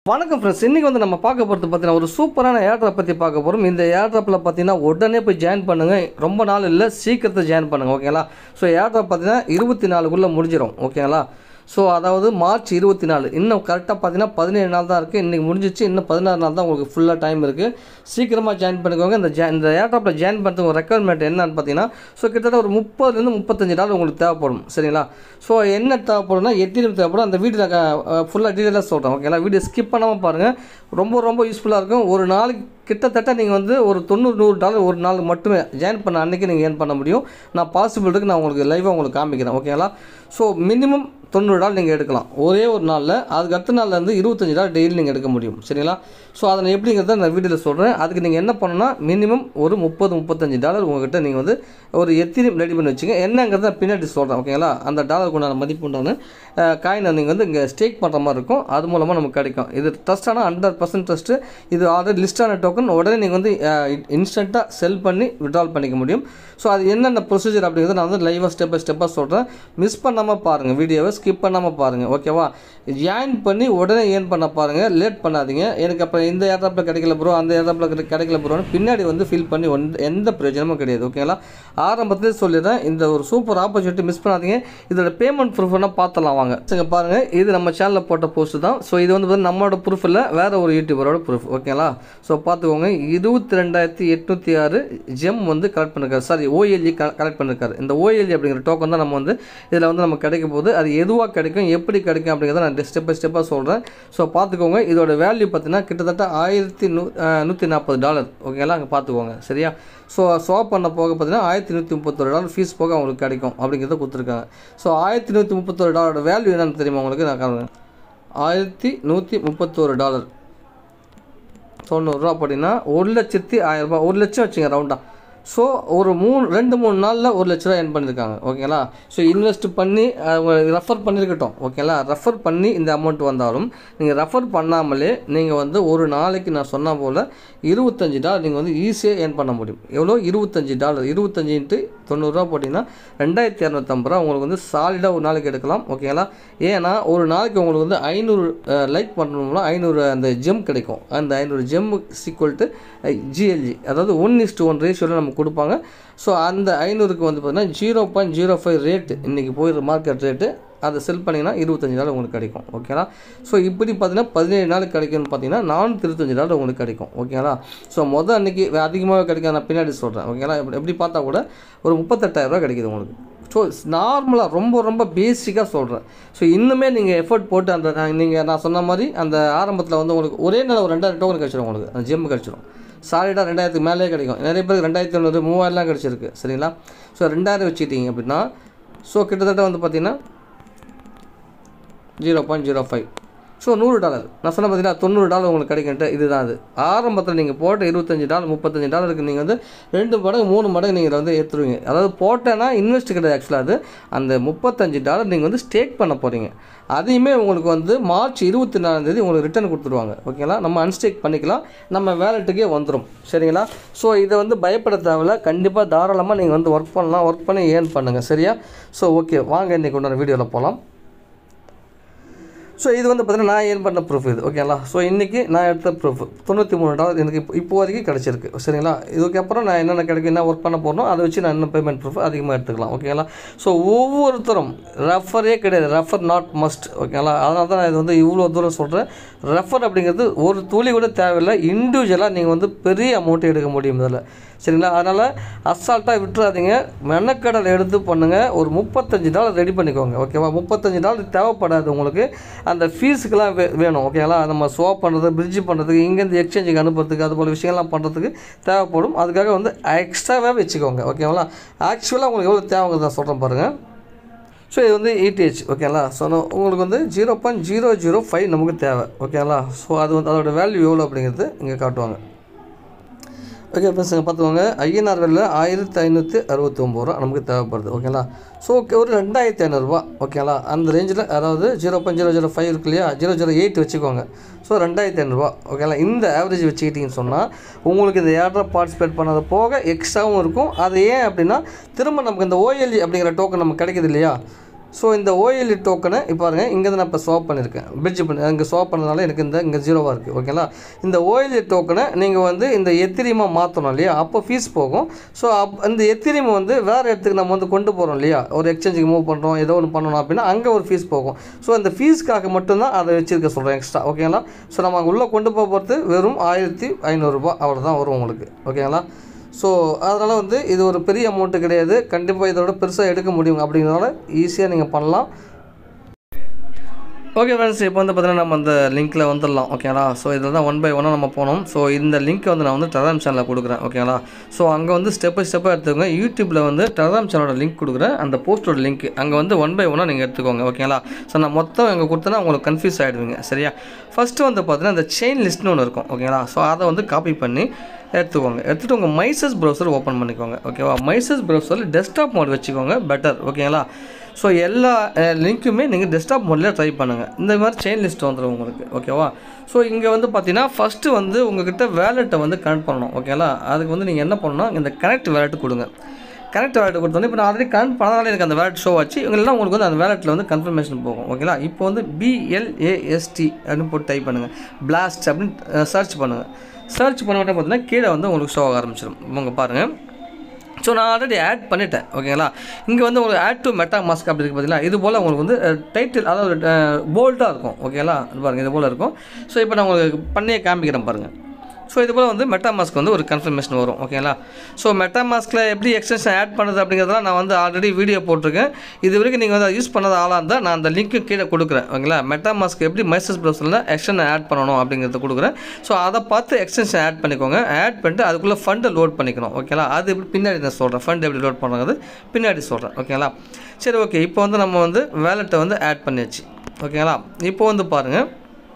வணக்கம் ஃப்ரெண்ட்ஸ் இன்றைக்கி வந்து நம்ம பார்க்க போகிறது பார்த்தீங்கன்னா ஒரு சூப்பரான ஏர்ட்ராப் பற்றி பார்க்க போகிறோம் இந்த ஏர்ட்ராப்பில் பார்த்தீங்கன்னா உடனே போய் ஜாயின் பண்ணுங்கள் ரொம்ப நாள் இல்லை சீக்கிரத்தை ஜாயின் பண்ணுங்கள் ஓகேங்களா ஸோ ஏர்ட்ராப் பார்த்தீங்கன்னா இருபத்தி நாலுக்குள்ளே முடிஞ்சிடும் ஓகேங்களா ஸோ அதாவது மார்ச் இருபத்தி நாலு இன்னும் கரெக்டாக பார்த்தீங்கன்னா பதினேழு நாள் தான் இருக்குது இன்றைக்கி முடிஞ்சிச்சு இன்னும் பதினாறு நாள் தான் உங்களுக்கு ஃபுல்லாக டைம் இருக்குது சீக்கிரமாக ஜாயின் பண்ணிக்கோங்க இந்த ஜா இந்த ஏர்ட்ராப்பில் ஜாயின் பண்ணுறதுக்கு ரெக்குவயர்மெண்ட் என்னன்னு பார்த்தீங்கன்னா ஸோ கிட்டத்தட்ட ஒரு முப்பதுலேருந்து முப்பத்தஞ்சு டாலர் உங்களுக்கு தேவைப்படும் சரிங்களா ஸோ என்ன தேவைப்படும்னா எத்தனை தேவைப்படும் அந்த வீடியோ ஃபுல்லாக டீட்டெயிலாக சொல்கிறேன் ஓகேங்களா வீடியோ ஸ்கிப் பண்ணாமல் பாருங்கள் ரொம்ப ரொம்ப யூஸ்ஃபுல்லாக இருக்கும் ஒரு நாளைக்கு கிட்டத்தட்ட நீங்கள் வந்து ஒரு தொண்ணூறு நூறு டாலர் ஒரு நாள் மட்டுமே ஜாயின் பண்ண அன்றைக்கி நீங்கள் ஏர்ன் பண்ண முடியும் நான் பாசிபிள் இருக்குது நான் உங்களுக்கு லைவாக உங்களுக்கு காமிக்கிறேன் ஓகேங்களா ஸோ மினிமம் தொண்ணூறு டால் நீங்கள் எடுக்கலாம் ஒரே ஒரு நாளில் அதுக்கு அடுத்த நாள்லேருந்து இருபத்தஞ்சி டால் டெய்லி நீங்கள் எடுக்க முடியும் சரிங்களா ஸோ அதை நான் எப்படிங்கிறத நான் வீடியோவில் சொல்கிறேன் அதுக்கு நீங்கள் என்ன பண்ணணும்னா மினிமம் ஒரு முப்பது முப்பத்தஞ்சு டாலர் உங்கள்கிட்ட நீங்கள் வந்து ஒரு எத்திரி ரெடி பண்ணி வச்சுங்க என்னங்கிறத பின்னாடி சொல்கிறேன் ஓகேங்களா அந்த டாலருக்கு உண்டான மதிப்பு உண்டான காயினை நீங்கள் வந்து இங்கே ஸ்டேக் பண்ணுற மாதிரி இருக்கும் அது மூலமாக நமக்கு கிடைக்கும் இது ட்ரஸ்டான ஹண்ட்ரட் பர்சன்ட் ட்ரஸ்ட்டு இது ஆல்ரெடி லிஸ்டான டோக்கன் உடனே நீங்கள் வந்து இன்ஸ்டண்ட்டாக செல் பண்ணி விட்ரால் பண்ணிக்க முடியும் ஸோ அது என்னென்ன ப்ரொசீஜர் அப்படிங்கிறத நான் வந்து லைவாக ஸ்டெப் பை ஸ்டெப்பாக சொல்கிறேன் மிஸ் பண்ணாமல் பாருங்கள் வீடியோவை ஸ்கிப் பண்ணாமல் பாருங்கள் ஓகேவா ஜாயின் பண்ணி உடனே ஏர்ன் பண்ண பாருங்கள் லேட் பண்ணாதீங்க எனக்கு அப்புறம் இந்த ஏர்டாப்பில் கிடைக்கல ப்ரோ அந்த ஏர்டாப்பில் கிடைக்கல ப்ரோன்னு பின்னாடி வந்து ஃபில் பண்ணி ஒன்- எந்த பிரயோஜனமும் கிடையாது ஓகேங்களா ஆரம்பத்திலே சொல்லிடுறேன் இந்த ஒரு சூப்பர் ஆப்பர்ச்சுனிட்டி மிஸ் பண்ணாதீங்க இதோட பேமெண்ட் ப்ரூஃப்னா பார்த்தலாம் வாங்க சரிங்க பாருங்கள் இது நம்ம சேனலில் போட்ட போஸ்ட் தான் ஸோ இது வந்து பார்த்தீங்கன்னா நம்மளோட ப்ரூஃப் இல்லை வேற ஒரு யூடியூபரோட ப்ரூஃப் ஓகேங்களா ஸோ பார்த்துக்கோங்க இருபத்தி ரெண்டாயிரத்தி எட்நூற்றி ஆறு ஜெம் வந்து கலெக்ட் பண்ணிருக்காரு சாரி ஓஎல்இ கலெக்ட் பண்ணிருக்காரு இந்த ஓஎல்இ அப்படிங்கிற டோக்கன் தான் நம்ம வந்து இதில் வந்து நம்ம கிடைக்க போகுது அது எதுவாக கிடைக்கும் எப்படி கிடைக்கும் அப்படிங்கிறத நான் ஸ்டெப் பை ஸ்டெப்பாக சொல்கிறேன் ஸோ பார்த்துக்கோங்க இதோட வேல்யூ பார்த்தீங்கன்னா கிட்டத்தட்ட ஆயிரத்தி நூ நூற்றி நாற்பது டாலர் ஓகேங்களா அங்கே பார்த்துக்கோங்க சரியா ஸோ ஸ்வாப் பண்ண போக பார்த்தீங்கன்னா ஆயிரத்தி நூற்றி முப்பத்தொரு டாலர் ஃபீஸ் போக அவங்களுக்கு கிடைக்கும் அப்படிங்கிறத கொடுத்துருக்காங்க ஸோ ஆயிரத்தி நூற்றி முப்பத்தொரு டாலரோட வேல்யூ என்னன்னு தெரியுமா உங்களுக்கு நான் காரணம் ஆயிரத்தி நூற்றி முப்பத்தோரு டாலர் தொண்ணூறுரூவா அப்படின்னா ஒரு லட்சத்தி ஆயிரம் ரூபாய் ஒரு லட்சம் வச்சுங்க ரவுண்டாக ஸோ ஒரு மூணு ரெண்டு மூணு நாளில் ஒரு லட்ச ரூபா என் பண்ணியிருக்காங்க ஓகேங்களா ஸோ இன்வெஸ்ட் பண்ணி ரெஃபர் பண்ணியிருக்கட்டும் ஓகேங்களா ரெஃபர் பண்ணி இந்த அமௌண்ட் வந்தாலும் நீங்கள் ரெஃபர் பண்ணாமலே நீங்கள் வந்து ஒரு நாளைக்கு நான் சொன்ன போல் இருபத்தஞ்சி டாலர் நீங்கள் வந்து ஈஸியாக ஏர்ன் பண்ண முடியும் எவ்வளோ இருபத்தஞ்சி டாலர் இருபத்தஞ்சி இன்ட்டு தொண்ணூறுரூவா போட்டிங்கன்னா ரெண்டாயிரத்தி இரநூத்தம்பது ரூபா உங்களுக்கு வந்து சாலிடாக ஒரு நாளைக்கு எடுக்கலாம் ஓகேங்களா ஏன்னா ஒரு நாளைக்கு உங்களுக்கு வந்து ஐநூறு லைக் பண்ணணும்னா ஐநூறு அந்த ஜெம் கிடைக்கும் அந்த ஐநூறு ஜெம் சீக்குவல் டு ஜிஎல்ஜி அதாவது ஒன் இஸ் டு ஒன் ரேஷியோவில் நமக்கு கொடுப்பாங்க ஸோ அந்த ஐநூறுக்கு வந்து பார்த்தீங்கன்னா zero point zero five rate இன்றைக்கி போயிடுற மார்க்கெட் ரேட்டு அதை செல் பண்ணிங்கன்னா இருபத்தஞ்சி டாலர் உங்களுக்கு கிடைக்கும் ஓகேங்களா ஸோ இப்படி பார்த்தீங்கன்னா பதினேழு நாளுக்கு கிடைக்கும்னு பார்த்தீங்கன்னா நானூற்றி இருபத்தஞ்சி டாலர் உங்களுக்கு கிடைக்கும் ஓகேங்களா ஸோ மொதல் அன்றைக்கி அதிகமாக கிடைக்காது நான் பின்னாடி சொல்கிறேன் ஓகேங்களா எப்படி எப்படி பார்த்தா கூட ஒரு முப்பத்தெட்டாயிரரூவா கிடைக்குது உங்களுக்கு ஸோ நார்மலாக ரொம்ப ரொம்ப பேசிக்காக சொல்கிறேன் ஸோ இன்னுமே நீங்கள் எஃபர்ட் போட்டு அந்த நீங்கள் நான் சொன்ன மாதிரி அந்த ஆரம்பத்தில் வந்து உங்களுக்கு ஒரே நாள் ஒரு ரெண்டாயிரம் டோக்கன் கிடச்சிடும் உங்களுக்கு அந்த ஜெம் கிடச்சிடும் சாலிடாக ரெண்டாயிரத்துக்கு மேலே கிடைக்கும் நிறைய பேருக்கு ரெண்டாயிரத்தி ஐநூறு மூவாயிரம்லாம் கிடச்சிருக்கு சரிங்களா ஸோ ரெண்டாயிரம் வச்சுக்கிட்டீங்க அப்படின்னா ஸோ கிட்டத்தட்ட வந்து பார்த்தீங்கன்னா zero point zero five so நூறு டாலர் நான் சொன்ன பார்த்தீங்கன்னா தொண்ணூறு டாலர் உங்களுக்கு கிடைக்கின்ற இதுதான் அது ஆரம்பத்தில் நீங்கள் போட்ட இருபத்தஞ்சி டாலர் முப்பத்தஞ்சு டாலருக்கு நீங்கள் வந்து ரெண்டு மடங்கு மூணு மடங்கு நீங்கள் வந்து ஏற்றுருவீங்க அதாவது போட்டேன்னா இன்வெஸ்ட் கிடையாது ஆக்சுவலாக அது அந்த முப்பத்தஞ்சு டாலர் நீங்கள் வந்து ஸ்டேக் பண்ண போகிறீங்க அதையுமே உங்களுக்கு வந்து மார்ச் இருபத்தி நாலாந்தேதி உங்களுக்கு ரிட்டர்ன் கொடுத்துருவாங்க ஓகேங்களா நம்ம அன்ஸ்டேக் பண்ணிக்கலாம் நம்ம வேலெட்டுக்கே வந்துடும் சரிங்களா ஸோ இதை வந்து பயப்பட தேவையில்ல கண்டிப்பாக தாராளமாக நீங்கள் வந்து ஒர்க் பண்ணலாம் ஒர்க் பண்ணி ஏர்ன் பண்ணுங்கள் சரியா ஸோ ஓகே வாங்க இன்றைக்கி உண்டான வீடியோவில் போகலாம் ஸோ இது வந்து பார்த்தீங்கன்னா நான் ஏர்ன் பண்ண ப்ரூஃப் இது ஓகேங்களா ஸோ இன்றைக்கி நான் எடுத்த ப்ரூஃப் தொண்ணூற்றி மூணு டாலர் எனக்கு இப்போ இப்போ வரைக்கும் கிடச்சிருக்கு சரிங்களா இதுக்கப்புறம் நான் என்னென்ன கிடைக்கும் என்ன ஒர்க் பண்ண போகிறனோ அதை வச்சு நான் இன்னும் பேமெண்ட் ப்ரூஃப் அதிகமாக எடுத்துக்கலாம் ஓகேங்களா ஸோ ஒவ்வொருத்தரும் ரெஃபரே கிடையாது ரெஃபர் நாட் மஸ்ட் ஓகேங்களா அதனால தான் நான் இது வந்து இவ்வளோ தூரம் சொல்கிறேன் ரெஃபர் அப்படிங்கிறது ஒரு துளி கூட தேவையில்லை இண்டிவிஜுவலாக நீங்கள் வந்து பெரிய அமௌண்ட்டு எடுக்க முடியும் இதில் சரிங்களா அதனால் அசால்ட்டாக விட்டுறாதீங்க மெனக்கடலை எடுத்து பண்ணுங்கள் ஒரு முப்பத்தஞ்சு டாலர் ரெடி பண்ணிக்கோங்க ஓகேவா முப்பத்தஞ்சு டாலர் தேவைப்படாது உங்களுக்கு அந்த ஃபீஸுக்கெல்லாம் வே வேணும் ஓகேங்களா நம்ம ஸ்வாப் பண்ணுறது பிரிட்ஜ் பண்ணுறதுக்கு இங்கேருந்து எக்ஸ்சேஞ்சுக்கு அனுப்புறதுக்கு அது போல் விஷயங்கள்லாம் பண்ணுறதுக்கு தேவைப்படும் அதுக்காக வந்து எக்ஸ்ட்ராவே வச்சுக்கோங்க ஓகேங்களா ஆக்சுவலாக உங்களுக்கு எவ்வளோ தேவைங்கிறத நான் சொல்கிறேன் பாருங்கள் ஸோ இது வந்து இடிஹெச் ஓகேங்களா ஸோ உங்களுக்கு வந்து zero point zero zero five நமக்கு தேவை ஓகேங்களா ஸோ அது வந்து அதோட வேல்யூ எவ்வளோ அப்படிங்கிறது இங்கே காட்டுவாங்க ஓகே ஃப்ரெண்ட்ஸ் பார்த்துக்கோங்க ஐஎன்ஆர் வெளில ஆயிரத்தி ஐநூற்றி அறுபத்தி ஒம்பது ரூபா நமக்கு தேவைப்படுது ஓகேங்களா ஸோ ஓகே ஒரு ரெண்டாயிரத்தி ஐநூறுரூவா ஓகேங்களா அந்த ரேஞ்சில் அதாவது zero point zero zero five இருக்கு இல்லையா ஜீரோ ஜீரோ எயிட் வச்சுக்கோங்க ஸோ ரெண்டாயிரத்தி ஐநூறுரூவா ஓகேங்களா இந்த ஆவரேஜ் வச்சுக்கிட்டிங்கன்னு சொன்னால் உங்களுக்கு இந்த ஏர்ட்ராப் பார்ட்டிசிபேட் பண்ணது போக எக்ஸ்ட்ராவும் இருக்கும் அது ஏன் அப்படின்னா திரும்ப நமக்கு இந்த ஓஎல்ஜி அப்படிங்கிற டோக்கன் நமக்கு கிடைக்குது இல்லையா ஸோ இந்த ஓஎல்இ டோக்கனை இப்போ பாருங்க இங்கேருந்து நான் இப்போ ஸ்வாப் பண்ணியிருக்கேன் பிரிட்ஜ் பண்ணி இங்கே ஸ்வாப் பண்ணதுனால எனக்கு இந்த இங்கே ஜீரோவாக இருக்குது ஓகேங்களா இந்த ஓஎல்இ டோக்கனை நீங்கள் வந்து இந்த எத்திரியமாக மாற்றணும் இல்லையா அப்போ ஃபீஸ் போகும் ஸோ அப் இந்த எத்திரியம் வந்து வேறு இடத்துக்கு நம்ம வந்து கொண்டு போகிறோம் இல்லையா ஒரு எக்ஸ்சேஞ்சுக்கு மூவ் பண்ணுறோம் ஏதோ ஒன்று பண்ணணும் அப்படின்னா அங்கே ஒரு ஃபீஸ் போகும் ஸோ அந்த ஃபீஸ்க்காக மட்டும்தான் அதை வச்சிருக்க சொல்கிறேன் எக்ஸ்ட்ரா ஓகேங்களா ஸோ நம்ம அங்கே உள்ளே கொண்டு போக போகிறது வெறும் ஆயிரத்தி ஐநூறுரூபா அவ்வளோதான் வரும் உங்களுக்கு ஓகேங்களா ஸோ அதனால் வந்து இது ஒரு பெரிய அமௌண்ட்டு கிடையாது கண்டிப்பாக இதோட பெருசாக எடுக்க முடியும் அப்படிங்கிறனால ஈஸியாக நீங்கள் பண்ணலாம் ஓகே ஃப்ரெண்ட்ஸ் இப்போ வந்து பார்த்தீங்கன்னா நம்ம அந்த லிங்க்கில் வந்துடலாம் ஓகேங்களா ஸோ இதில் தான் ஒன் பை ஒன்னாக நம்ம போனோம் ஸோ இந்த லிங்க்கை வந்து நான் வந்து டெலாம் சேனலில் கொடுக்குறேன் ஓகேங்களா ஸோ அங்கே வந்து ஸ்டெப் பை ஸ்டெப்பாக எடுத்துக்கோங்க யூடியூப்பில் வந்து டெலாம் சேனலோட லிங்க் கொடுக்குறேன் அந்த போஸ்டோட லிங்க் அங்கே வந்து ஒன் பை ஒன்னாக நீங்கள் எடுத்துக்கோங்க ஓகேங்களா ஸோ நான் மொத்தம் அங்கே கொடுத்தேன்னா உங்களுக்கு கன்ஃபியூஸ் ஆகிடுவீங்க சரியா ஃபஸ்ட்டு வந்து பார்த்தீங்கன்னா இந்த செயின் லிஸ்ட்னு ஒன்று இருக்கும் ஓகேங்களா ஸோ அதை வந்து காப்பி பண்ணி எடுத்துக்கோங்க எடுத்துகிட்டு உங்கள் மைசஸ் ப்ரௌசர் ஓப்பன் பண்ணிக்கோங்க ஓகேவா மைசஸ் ப்ரௌசரில் டெஸ்க்டாப் மோட் வச்சுக்கோங்க பெட்டர் ஓகேங்களா ஸோ எல்லா லிங்க்குமே நீங்கள் டெஸ்க்டாப் மோடில் ட்ரை பண்ணுங்கள் இந்த மாதிரி செயின் லிஸ்ட் வந்துடும் உங்களுக்கு ஓகேவா ஸோ இங்கே வந்து பார்த்தீங்கன்னா ஃபஸ்ட்டு வந்து உங்ககிட்ட வேலெட்டை வந்து கனெக்ட் பண்ணணும் ஓகேங்களா அதுக்கு வந்து நீங்கள் என்ன பண்ணணும்னா இந்த கனெக்ட் வேலெட் கொடுங்க கனெக்ட் வேலெட் கொடுத்தோன்னே இப்போ நான் ஆல்ரெடி கனெக்ட் பண்ணதால எனக்கு அந்த வேலெட் ஷோ ஆச்சு இவங்கெல்லாம் உங்களுக்கு வந்து அந்த வேலெட்டில் வந்து கன்ஃபர்மேஷன் போகும் ஓகேங்களா இப்போ வந்து பிஎல்ஏஎஸ்டி அப்படின்னு போட்டு டைப் பண்ணுங்கள் பிளாஸ்ட் அப்படின்னு சர்ச் பண்ணுங்கள் சர்ச் பண்ண மட்டும் பார்த்தீங்கன்னா கீழே வந்து உங்களுக்கு ஷோ ஆக ஆரம்பிச்சிடும் உங்கள் பாருங்கள் ஸோ நான் ஆல்ரெடி ஆட் பண்ணிட்டேன் ஓகேங்களா இங்கே வந்து உங்களுக்கு ஆட் டு மெட்டா மாஸ்க் அப்படி இருக்குது பார்த்தீங்களா இது போல் உங்களுக்கு வந்து டைட்டில் அதாவது போல்டாக இருக்கும் ஓகேங்களா இது பாருங்கள் இது போல் இருக்கும் ஸோ இப்போ நான் உங்களுக்கு பண்ணியே காமிக்கிறேன் பாருங்கள் ஸோ இது போல் வந்து மெட்டா மாஸ்க் வந்து ஒரு கன்ஃபர்மேஷன் வரும் ஓகேங்களா ஸோ மெட்டா மாஸ்கில் எப்படி எக்ஸ்டென்ஷன் ஆட் பண்ணுறது அப்படிங்கிறதெல்லாம் நான் வந்து ஆல்ரெடி வீடியோ போட்டிருக்கேன் இது வரைக்கும் நீங்கள் வந்து யூஸ் பண்ணாத ஆளாக இருந்தால் நான் அந்த லிங்க்கு கீழே கொடுக்குறேன் ஓகேங்களா மெட்டா மாஸ்க் எப்படி மைசஸ் ப்ரௌசரில் எக்ஸ்டென்ஷன் ஆட் பண்ணணும் அப்படிங்கிறத கொடுக்குறேன் ஸோ அதை பார்த்து எக்ஸ்டென்ஷன் ஆட் பண்ணிக்கோங்க ஆட் பண்ணிட்டு அதுக்குள்ளே ஃபண்டை லோட் பண்ணிக்கணும் ஓகேங்களா அது எப்படி பின்னாடி நான் சொல்கிறேன் ஃபண்ட் எப்படி லோட் பண்ணுறது பின்னாடி சொல்கிறேன் ஓகேங்களா சரி ஓகே இப்போ வந்து நம்ம வந்து வேலெட்டை வந்து ஆட் பண்ணியாச்சு ஓகேங்களா இப்போ வந்து பாருங்கள்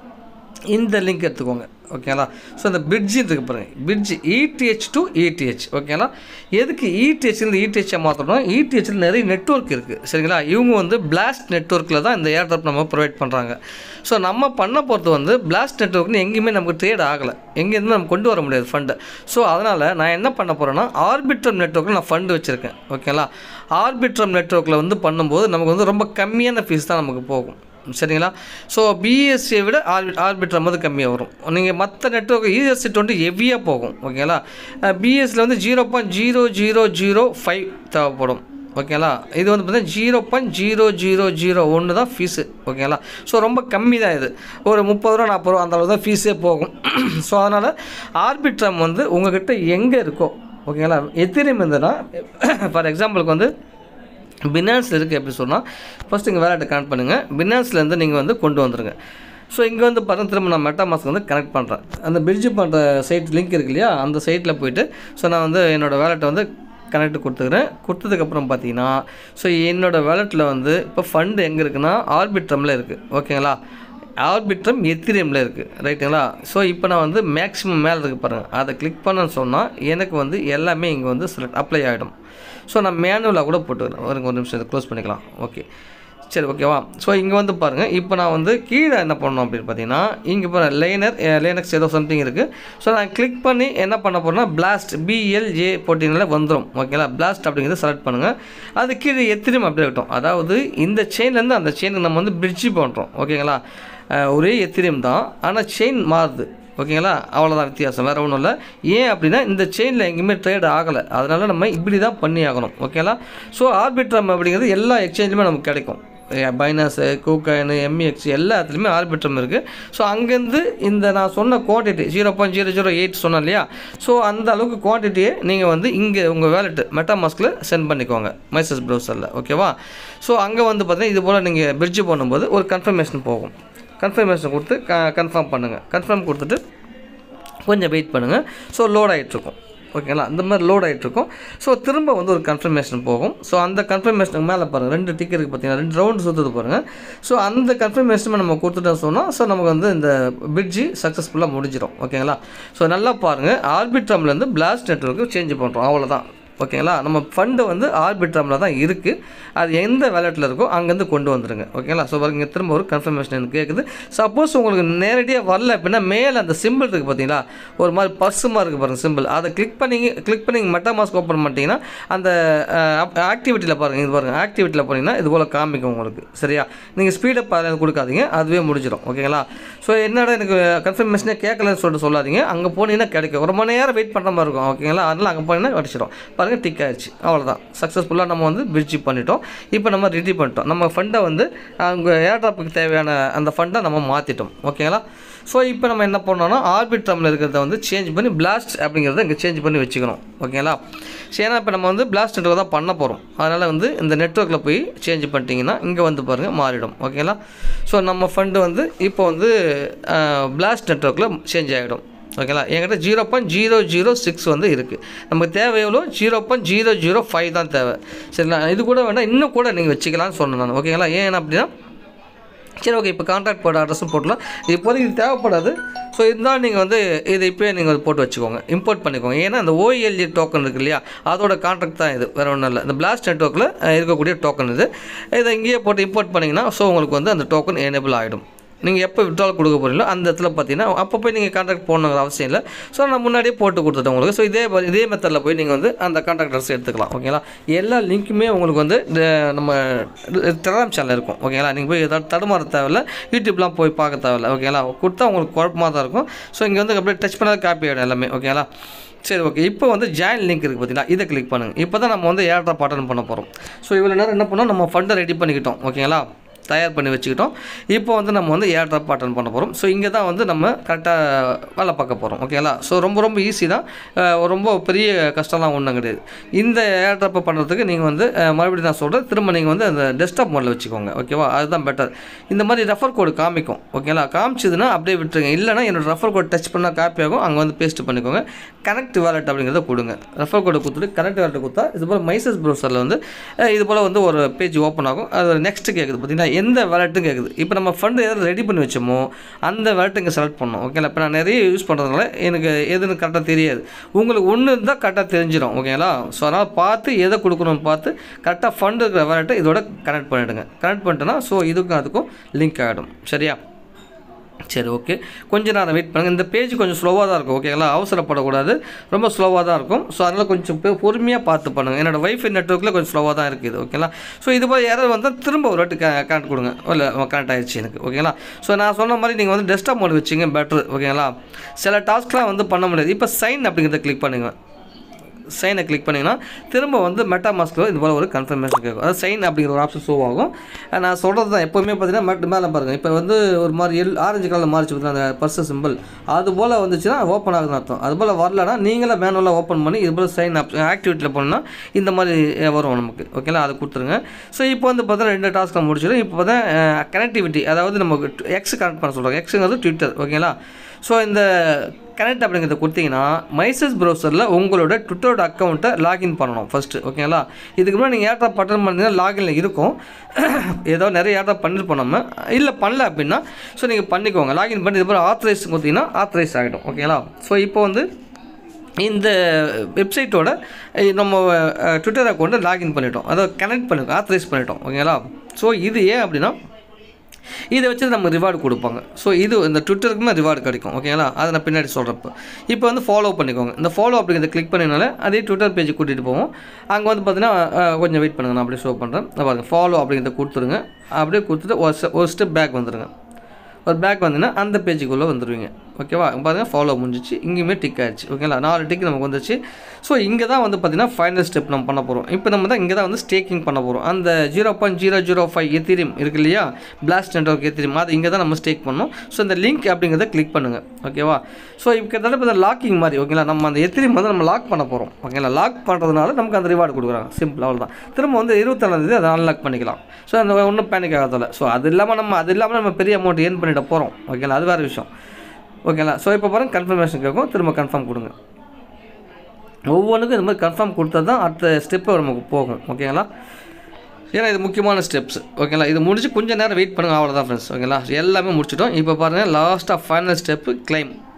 இந்த லிங்க் எடுத்துக்கோங்க ஓகேங்களா ஸோ இந்த பிரிட்ஜ் இருக்கு பாருங்க பிரிட்ஜ் இடிஹெச் டு இடிஹெச் ஓகேங்களா எதுக்கு இடிஹெச்லேருந்து இடிஹெச்சை மாற்றணும் இடிஹெச்சில் நிறைய நெட்ஒர்க் இருக்குது சரிங்களா இவங்க வந்து பிளாஸ்ட் நெட்ஒர்க்கில் தான் இந்த ஏர்ட்ராப் நம்ம ப்ரொவைட் பண்ணுறாங்க ஸோ நம்ம பண்ண போகிறது வந்து பிளாஸ்ட் நெட்ஒர்க்னு எங்கேயுமே நமக்கு ட்ரேட் ஆகலை எங்கேருந்து நம்ம கொண்டு வர முடியாது ஃபண்டை ஸோ அதனால் நான் என்ன பண்ண போகிறேன்னா ஆர்பிட்ரம் நெட்ஒர்க்கில் நான் ஃபண்டு வச்சுருக்கேன் ஓகேங்களா ஆர்பிட்ரம் நெட்ஒர்க்கில் வந்து பண்ணும்போது நமக்கு வந்து ரொம்ப கம்மியான ஃபீஸ் தான் நமக்கு போகும் சரிங்களா ஸோ பிஎஸ்சியை விட ஆர்பி ஆர்பிட்ரம் வந்து கம்மியாக வரும் நீங்கள் மற்ற நெட்ஒர்க் யூஎஸ்சி டுவெண்ட்டி ஹெவியாக போகும் ஓகேங்களா பிஎஸ்சியில் வந்து zero point zero zero zero five தேவைப்படும் ஓகேங்களா இது வந்து பார்த்தீங்கன்னா zero point zero zero zero ஒன்று தான் ஃபீஸு ஓகேங்களா ஸோ ரொம்ப கம்மி தான் இது ஒரு முப்பது ரூபா நாற்பது ரூபா அந்த அளவு தான் ஃபீஸே போகும் ஸோ அதனால் ஆர்பிட்ரம் வந்து உங்ககிட்ட எங்கே இருக்கோ ஓகேங்களா எத்திரியம் இருந்ததுன்னா ஃபார் எக்ஸாம்பிளுக்கு வந்து பினான்ஸில் இருக்குது எப்படி சொன்னால் ஃபஸ்ட்டு இங்கே வேலட்டை கனெக்ட் பண்ணுங்கள் பினான்ஸ்லேருந்து நீங்கள் வந்து கொண்டு வந்துருங்க ஸோ இங்கே வந்து பாருங்க திரும்ப நான் மெட்டா மாஸ்க் வந்து கனெக்ட் பண்ணுறேன் அந்த பிரிட்ஜ் பண்ணுற சைட் லிங்க் இருக்கு இல்லையா அந்த சைட்டில் போயிட்டு ஸோ நான் வந்து என்னோடய வேலட்டை வந்து கனெக்ட் கொடுத்துக்கிறேன் கொடுத்ததுக்கப்புறம் பார்த்தீங்கன்னா ஸோ என்னோடய வேலட்டில் வந்து இப்போ ஃபண்டு எங்கே இருக்குன்னா ஆர்பிட்ரமில் இருக்குது ஓகேங்களா ஆர்பிட்ரம் எத்திரியமில் இருக்குது ரைட்டுங்களா ஸோ இப்போ நான் வந்து மேக்ஸிமம் மேலே இருக்கு பாருங்கள் அதை கிளிக் பண்ணேன்னு சொன்னால் எனக்கு வந்து எல்லாமே இங்கே வந்து செலக்ட் அப்ளை ஆகிடும் ஸோ நான் மேனுவலாக கூட போட்டுக்கிறேன் ஒரு ஒரு நிமிஷம் இதை க்ளோஸ் பண்ணிக்கலாம் ஓகே சரி ஓகேவா ஸோ இங்கே வந்து பாருங்கள் இப்போ நான் வந்து கீழே என்ன பண்ணணும் அப்படின்னு பார்த்தீங்கன்னா இங்கே இப்போ லைனர் லைனக்ஸ் ஏதோ சம்திங் இருக்குது ஸோ நான் கிளிக் பண்ணி என்ன பண்ண போகிறேன்னா பிளாஸ்ட் பிஎல்ஜே போட்டிங்கனால வந்துடும் ஓகேங்களா பிளாஸ்ட் அப்படிங்கிறத செலக்ட் பண்ணுங்கள் அது கீழே எத்திரியும் அப்படி இருக்கட்டும் அதாவது இந்த செயின்லேருந்து அந்த செயினுக்கு நம்ம வந்து பிரிட்ஜி பண்ணுறோம் ஓகேங்களா அஹ் ஒரே எத்திரியம் தான் ஆனால் செயின் மாறுது ஓகேங்களா அவ்வளோதான் வித்தியாசம் வேறு ஒன்றும் இல்லை ஏன் அப்படின்னா இந்த செயினில் எங்கேயுமே ட்ரேட் ஆகலை அதனால நம்ம இப்படி தான் பண்ணி ஆகணும் ஓகேங்களா ஸோ ஆர்பிட்ரம் அப்படிங்கிறது எல்லா எக்ஸ்சேஞ்சுமே நமக்கு கிடைக்கும் பைனாஸு கூக்காயின் எம்இஎக்ஸ் எல்லா இடத்துலையுமே ஆர்பிட்ரம் இருக்குது ஸோ அங்கேருந்து இந்த நான் சொன்ன quantity zero point zero zero eight சொன்னேன் இல்லையா ஸோ அந்த அளவுக்கு குவான்டிட்டியை நீங்கள் வந்து இங்கே உங்கள் வேலெட்டு மெட்டாமாஸ்கில் சென்ட் பண்ணிக்கோங்க மைசஸ் ப்ரௌசரில் ஓகேவா ஸோ அங்கே வந்து பார்த்தீங்கன்னா இது போல் நீங்கள் பிரிட்ஜ் பண்ணும்போது ஒரு கன்ஃபர்மேஷன் போகும் கன்ஃபர்மேஷன் கொடுத்து க கன்ஃபார்ம் பண்ணுங்கள் கன்ஃபார்ம் கொடுத்துட்டு கொஞ்சம் வெயிட் பண்ணுங்கள் ஸோ லோட் ஆகிட்ருக்கும் ஓகேங்களா இந்த மாதிரி லோட் ஆகிட்ருக்கும் ஸோ திரும்ப வந்து ஒரு கன்ஃபர்மேஷன் போகும் ஸோ அந்த கன்ஃபர்மேஷனுக்கு மேலே பாருங்கள் ரெண்டு டிக்கெட் இருக்குது பார்த்தீங்கன்னா ரெண்டு ரவுண்டு சுற்றுது பாருங்கள் ஸோ அந்த கன்ஃபர்மேஷன் நம்ம கொடுத்துட்டோம் சொன்னால் ஸோ நமக்கு வந்து இந்த பிரிட்ஜி சக்ஸஸ்ஃபுல்லாக முடிஞ்சிடும் ஓகேங்களா ஸோ நல்லா பாருங்கள் ஆர்பிட்ரம்லேருந்து பிளாஸ்ட் நெட்ஒர்க்கு சேஞ்ச் பண்ணுறோம் அவ்வளோதான் ஓகேங்களா நம்ம ஃபண்டு வந்து ஆர்பிட்ரமில் தான் இருக்குது அது எந்த வேலெட்டில் இருக்கோ அங்கேருந்து கொண்டு வந்துருங்க ஓகேங்களா ஸோ பாருங்க திரும்ப ஒரு கன்ஃபர்மேஷன் எனக்கு கேட்குது சப்போஸ் உங்களுக்கு நேரடியாக வரல அப்படின்னா மேலே அந்த சிம்பிள் இருக்குது பார்த்தீங்களா ஒரு மாதிரி பர்ஸு மாதிரி இருக்குது பாருங்கள் சிம்பிள் அதை கிளிக் பண்ணி கிளிக் பண்ணி மெட்டா மாஸ்க் ஓப்பன் பண்ணிட்டீங்கன்னா அந்த ஆக்டிவிட்டியில் பாருங்கள் இது பாருங்கள் ஆக்டிவிட்டியில் போனீங்கன்னா இது போல் காமிக்கும் உங்களுக்கு சரியா நீங்கள் ஸ்பீடப் அதில் கொடுக்காதீங்க அதுவே முடிஞ்சிடும் ஓகேங்களா ஸோ என்னடா எனக்கு கன்ஃபர்மேஷனே கேட்கலன்னு சொல்லிட்டு சொல்லாதீங்க அங்கே போனீங்கன்னா கிடைக்கும் ரொம்ப நேரம் வெயிட் பண்ணுற மாதிரி இருக்கும் ஓகேங்களா அதனால் அங்கே போனீங்கன்னா கிடச்சிடும் பாருங்கள் டிக் ஆயிடுச்சு அவ்வளோதான் சக்ஸஸ்ஃபுல்லாக நம்ம வந்து பிரிட்ஜி பண்ணிட்டோம் இப்போ நம்ம ரெடி பண்ணிட்டோம் நம்ம ஃபண்டை வந்து அங்கே ஏர்ட்ராப்புக்கு தேவையான அந்த ஃபண்டை நம்ம மாற்றிட்டோம் ஓகேங்களா ஸோ இப்போ நம்ம என்ன பண்ணோம்னா ஆர்பிட்ரமில் இருக்கிறத வந்து சேஞ்ச் பண்ணி பிளாஸ்ட் அப்படிங்கிறத இங்கே சேஞ்ச் பண்ணி வச்சுக்கணும் ஓகேங்களா சரி ஏன்னா இப்போ நம்ம வந்து பிளாஸ்ட் நெட்ஒர்க் தான் பண்ண போகிறோம் அதனால் வந்து இந்த நெட்ஒர்க்கில் போய் சேஞ்ச் பண்ணிட்டீங்கன்னா இங்கே வந்து பாருங்கள் மாறிடும் ஓகேங்களா ஸோ நம்ம ஃபண்டு வந்து இப்போ வந்து பிளாஸ்ட் நெட்ஒர்க்கில் சேஞ்ச் ஆகிடும் ஓகேங்களா என்கிட்ட zero point zero zero six வந்து இருக்குது நமக்கு தேவை எவ்வளோ zero point zero zero five தான் தேவை சரிங்களா இது கூட வேண்டாம் இன்னும் கூட நீங்கள் வச்சுக்கலாம்னு சொன்னேன் நான் ஓகேங்களா ஏன் அப்படின்னா சரி ஓகே இப்போ கான்ட்ராக்ட் போட அட்ரஸும் போடலாம் இப்போதைக்கு இது தேவைப்படாது ஸோ இருந்தாலும் நீங்கள் வந்து இதை இப்போயே நீங்கள் போட்டு வச்சுக்கோங்க இம்போர்ட் பண்ணிக்கோங்க ஏன்னா அந்த ஓஎல்ஜி டோக்கன் இருக்கு இல்லையா அதோட கான்ட்ராக்ட் தான் இது வேறு ஒன்றும் இல்லை இந்த பிளாஸ்ட் நெட்ஒர்க்கில் இருக்கக்கூடிய டோக்கன் இது இதை இங்கேயே போட்டு இம்போர்ட் பண்ணிங்கன்னா ஸோ உங்களுக்கு வந்து அந்த டோக்கன் எனேபிள் ஆகிடும் நீங்கள் எப்போ விட்ரால் கொடுக்க போகிறீங்களோ அந்த இடத்துல பார்த்தீங்கன்னா அப்போ போய் நீங்கள் கான்ட்ராக்ட் போடணுங்கிற அவசியம் இல்லை ஸோ நான் முன்னாடியே போட்டு கொடுத்துட்டேன் உங்களுக்கு ஸோ இதே மாதிரி- இதே மெத்தடில் போய் நீங்கள் வந்து அந்த கான்ட்ராக்ட் அட்ரஸ் எடுத்துக்கலாம் ஓகேங்களா எல்லா லிங்க்குமே உங்களுக்கு வந்து இந்த நம்ம டெலாம் சேனல் இருக்கும் ஓகேங்களா நீங்கள் போய் ஏதாவது தடுமாற தேவையில்ல யூடியூப்லாம் போய் பார்க்க தேவையில்ல ஓகேங்களா கொடுத்தா உங்களுக்கு குழப்பமாக தான் இருக்கும் ஸோ இங்கே வந்து அப்படியே டச் பண்ணாத காப்பி ஆகிடும் எல்லாமே ஓகேங்களா சரி ஓகே இப்போ வந்து ஜாயின் லிங்க் இருக்குது பார்த்தீங்களா இதை கிளிக் பண்ணுங்கள் இப்போ தான் நம்ம வந்து ஏர்ட்ராப் அட்டன் பண்ண போகிறோம் ஸோ இவ்வளோ நேரம் என்ன பண்ணோம் நம்ம ஃபண்டை ரெடி பண்ணிக்கிட்டோம் ஓகேங்களா தயார் பண்ணி வச்சுக்கிட்டோம் இப்போ வந்து நம்ம வந்து ஏர் ட்ராப் அட்டன் பண்ண போகிறோம் ஸோ இங்கே தான் வந்து நம்ம கரெக்டாக வேலை பார்க்க போகிறோம் ஓகேங்களா ஸோ ரொம்ப ரொம்ப ஈஸி தான் அஹ் ரொம்ப பெரிய கஷ்டம்லாம் ஒன்றும் கிடையாது இந்த ஏர் ட்ராப்பை பண்ணுறதுக்கு நீங்கள் வந்து அஹ் மறுபடியும் நான் சொல்கிறேன் திரும்ப நீங்கள் வந்து அந்த டெஸ்க்டாப் மோடில் வச்சுக்கோங்க ஓகேவா அதுதான் பெட்டர் இந்த மாதிரி ரெஃபர் கோடு காமிக்கும் ஓகேங்களா காமிச்சதுன்னா அப்படியே விட்டுருங்க இல்லைனா என்னோட ரெஃபர் கோட் டச் பண்ணால் காப்பி ஆகும் அங்கே வந்து பேஸ்ட் பண்ணிக்கோங்க கனெக்ட் வேலட் அப்படிங்கிறத கொடுங்க ரெஃபர் கோடை கொடுத்துட்டு கனெக்ட் வேலட் கொடுத்தா இது போல் மைசஸ் ப்ரௌசரில் வந்து அஹ் இது போல் வந்து ஒரு பேஜ் ஓப்பன் ஆகும் அது நெக்ஸ்ட் கேட்குது பார்த்தீங்கன்னா எந்த வேலட்டும் கேட்குது இப்போ நம்ம ஃபண்டு எதாவது ரெடி பண்ணி வச்சோமோ அந்த வேலட் இங்கே செலக்ட் பண்ணோம் ஓகேங்களா இப்போ நான் நிறைய யூஸ் பண்ணுறதுனால எனக்கு எதுன்னு கரெக்டாக தெரியாது உங்களுக்கு ஒன்று இருந்தால் கரெக்டாக தெரிஞ்சிடும் ஓகேங்களா ஸோ அதனால் பார்த்து எதை கொடுக்கணும்னு பார்த்து கரெக்டாக ஃபண்டு இருக்கிற வேலட்டை இதோட கனெக்ட் பண்ணிவிடுங்க கனெக்ட் பண்ணிட்டேன்னா ஸோ இதுக்கும் அதுக்கும் லிங்க் ஆகிடும் சரியா சரி ஓகே கொஞ்ச நேரம் வெயிட் பண்ணுங்கள் இந்த பேஜ் கொஞ்சம் ஸ்லோவாக தான் இருக்கும் ஓகேங்களா அவசரப்படக்கூடாது ரொம்ப ஸ்லோவாக தான் இருக்கும் ஸோ அதனால் கொஞ்சம் பொ- பொறுமையாக பார்த்து பண்ணுங்கள் என்னோட வைஃபை நெட்ஒர்க்கில் கொஞ்சம் ஸ்லோவாக தான் இருக்குது ஓகேங்களா ஸோ இது போல் யாராவது வந்தால் திரும்ப ஒரு வாட்டி கனெக்ட் கொடுங்க இல்லை கனெக்ட் ஆயிடுச்சு எனக்கு ஓகேங்களா ஸோ நான் சொன்ன மாதிரி நீங்கள் வந்து டெஸ்க்டாப் மோட் வச்சிங்க பெட்ரு ஓகேங்களா சில டாஸ்க்லாம் வந்து பண்ண முடியாது இப்போ சைன் அப்படிங்கிறத கிளிக் பண்ணுங்க சைனை கிளிக் பண்ணிங்கன்னா திரும்ப வந்து மெட்டா மாஸ்கில் இது போல் ஒரு கன்ஃபர்மேஷன் கேட்கும் அதாவது சைன் அப்படிங்கிற ஒரு ஆப்ஷன் ஷோ ஆகும் நான் சொல்கிறது தான் எப்போவுமே பார்த்தீங்கன்னா மெட் மேலே பாருங்கள் இப்போ வந்து ஒரு மாதிரி எல் ஆரஞ்சு கலரில் மாறிச்சு பார்த்தீங்கன்னா அந்த பர்ஸ் சிம்பிள் அது போல் வந்துச்சுன்னா ஓப்பன் ஆகுதுன்னு அர்த்தம் அது போல் வரலன்னா நீங்களே மேனுவலாக ஓப்பன் பண்ணி இது போல் சைன் ஆப் ஆக்டிவிட்டியில் போனால் இந்த மாதிரி அஹ், வரும் நமக்கு ஓகேங்களா அதை கொடுத்துருங்க ஸோ இப்போ வந்து பார்த்தீங்கன்னா ரெண்டு டாஸ்க்கில் முடிச்சிடும் இப்போ பார்த்தா கனெக்டிவிட்டி அதாவது நமக்கு எக்ஸ் கனெக்ட் பண்ண சொல்கிறாங்க எக்ஸுங்கிறது ட்விட்டர் ஓகேங்களா ஸோ இந்த கனெக்ட் அப்படிங்கிறத கொடுத்தீங்கன்னா மைசஸ் ப்ரௌசரில் உங்களோட ட்விட்டரோட அக்கௌண்ட்டை லாகின் பண்ணணும் ஃபஸ்ட்டு ஓகேங்களா இதுக்கு முன்னாடி நீங்கள் ஏர்ட்ராப் பட்டன் பண்ணீங்கன்னா லாகின்ல இருக்கும் ஏதோ நிறைய ஏர்ட்ராப் பண்ணிருப்போம் நம்ம இல்லை பண்ணல அப்படின்னா ஸோ நீங்கள் பண்ணிக்கோங்க லாகின் பண்ணி இது போல் ஆத்தரைஸ் கொடுத்தீங்கன்னா ஆத்தரைஸ் ஆகிடும் ஓகேங்களா ஸோ இப்போ வந்து இந்த வெப்சைட்டோட அஹ், நம்ம ட்விட்டர் அக்கௌண்ட்டை லாகின் பண்ணிட்டோம் அதை கனெக்ட் பண்ணிட்டோம் ஆத்தரைஸ் பண்ணிட்டோம் ஓகேங்களா ஸோ இது ஏன் அப்படின்னா இதை வச்சு நம்ம ரிவார்டு கொடுப்பாங்க ஸோ இது இந்த ட்விட்டருக்குமே ரிவார்டு கிடைக்கும் ஓகேங்களா அதை நான் பின்னாடி சொல்கிறப்ப இப்போ வந்து ஃபாலோ பண்ணிக்கோங்க இந்த ஃபாலோ அப்படிங்கிறத கிளிக் பண்ணினால அதே ட்விட்டர் பேஜ் கூட்டிகிட்டு போவோம் அங்கே வந்து பார்த்தீங்கன்னா அஹ், கொஞ்சம் வெயிட் பண்ணுங்க நான் அப்படியே ஷோ பண்ணுறேன் பாருங்கள் ஃபாலோ அப்படிங்கிறத கொடுத்துருங்க அப்படியே கொடுத்துட்டு ஒரு step- ஒரு ஸ்டெப் பேக் வந்துடுங்க ஒரு பேக் வந்தீங்கன்னா அந்த பேஜுக்குள்ளே வந்துடுவீங்க ஓகேவா பாருங்கள் ஃபாலோ முடிஞ்சிச்சு இங்கேயுமே டிக் ஆயிடுச்சு ஓகேங்களா நாலு டிக் நமக்கு வந்துச்சு ஸோ இங்கே தான் வந்து பார்த்தீங்கன்னா ஃபைனல் ஸ்டெப் நம்ம பண்ண போகிறோம் இப்போ நம்ம தான் இங்கே தான் வந்து ஸ்டேக்கிங் பண்ண போகிறோம் அந்த zero point zero zero five Ethereum இருக்கு இல்லையா பிளாஸ்ட் நெட்ஒர்க் எத்திரியம் அது இங்கே தான் நம்ம ஸ்டேக் பண்ணோம் ஸோ இந்த லிங்க் அப்படிங்கிறத கிளிக் பண்ணுங்கள் ஓகேவா ஸோ இப்போ கிட்டத்தட்ட இப்போ லாக்கிங் மாதிரி ஓகேங்களா நம்ம அந்த எத்திரியம் வந்து நம்ம லாக் பண்ண போகிறோம் ஓகேங்களா லாக் பண்ணுறதுனால நமக்கு அந்த ரிவார்டு கொடுக்குறாங்க சிம்பிள் அவ்வளோதான் திரும்ப வந்து இருபத்தேழாந்தேதி அதை அன்லாக் பண்ணிக்கலாம் ஸோ அந்த ஒன்றும் பேனிக் ஆகாதில்ல ஸோ அது இல்லாமல் நம்ம அது இல்லாமல் நம்ம பெரிய அமௌண்ட் ஏர்ன் பண்ணிட போகிறோம் ஓகேங்களா அது வேறு விஷயம் ஓகேங்களா ஸோ இப்போ பாருங்கள் கன்ஃபர்மேஷன் கேட்கும் திரும்ப கன்ஃபார்ம் கொடுங்க ஒவ்வொன்றுக்கும் இந்த மாதிரி கன்ஃபார்ம் கொடுத்தா தான் அடுத்த ஸ்டெப்பு நமக்கு போகும் ஓகேங்களா ஏன்னா இது முக்கியமான ஸ்டெப்ஸ் ஓகேங்களா இது முடிச்சு கொஞ்சம் நேரம் வெயிட் பண்ணுங்க அவ்வளோதான் ஃப்ரெண்ட்ஸ் ஓகேங்களா எல்லாமே முடிச்சிட்டோம் இப்போ பாருங்கள் லாஸ்ட்டாக ஃபைனல் ஸ்டெப்பு கிளைம்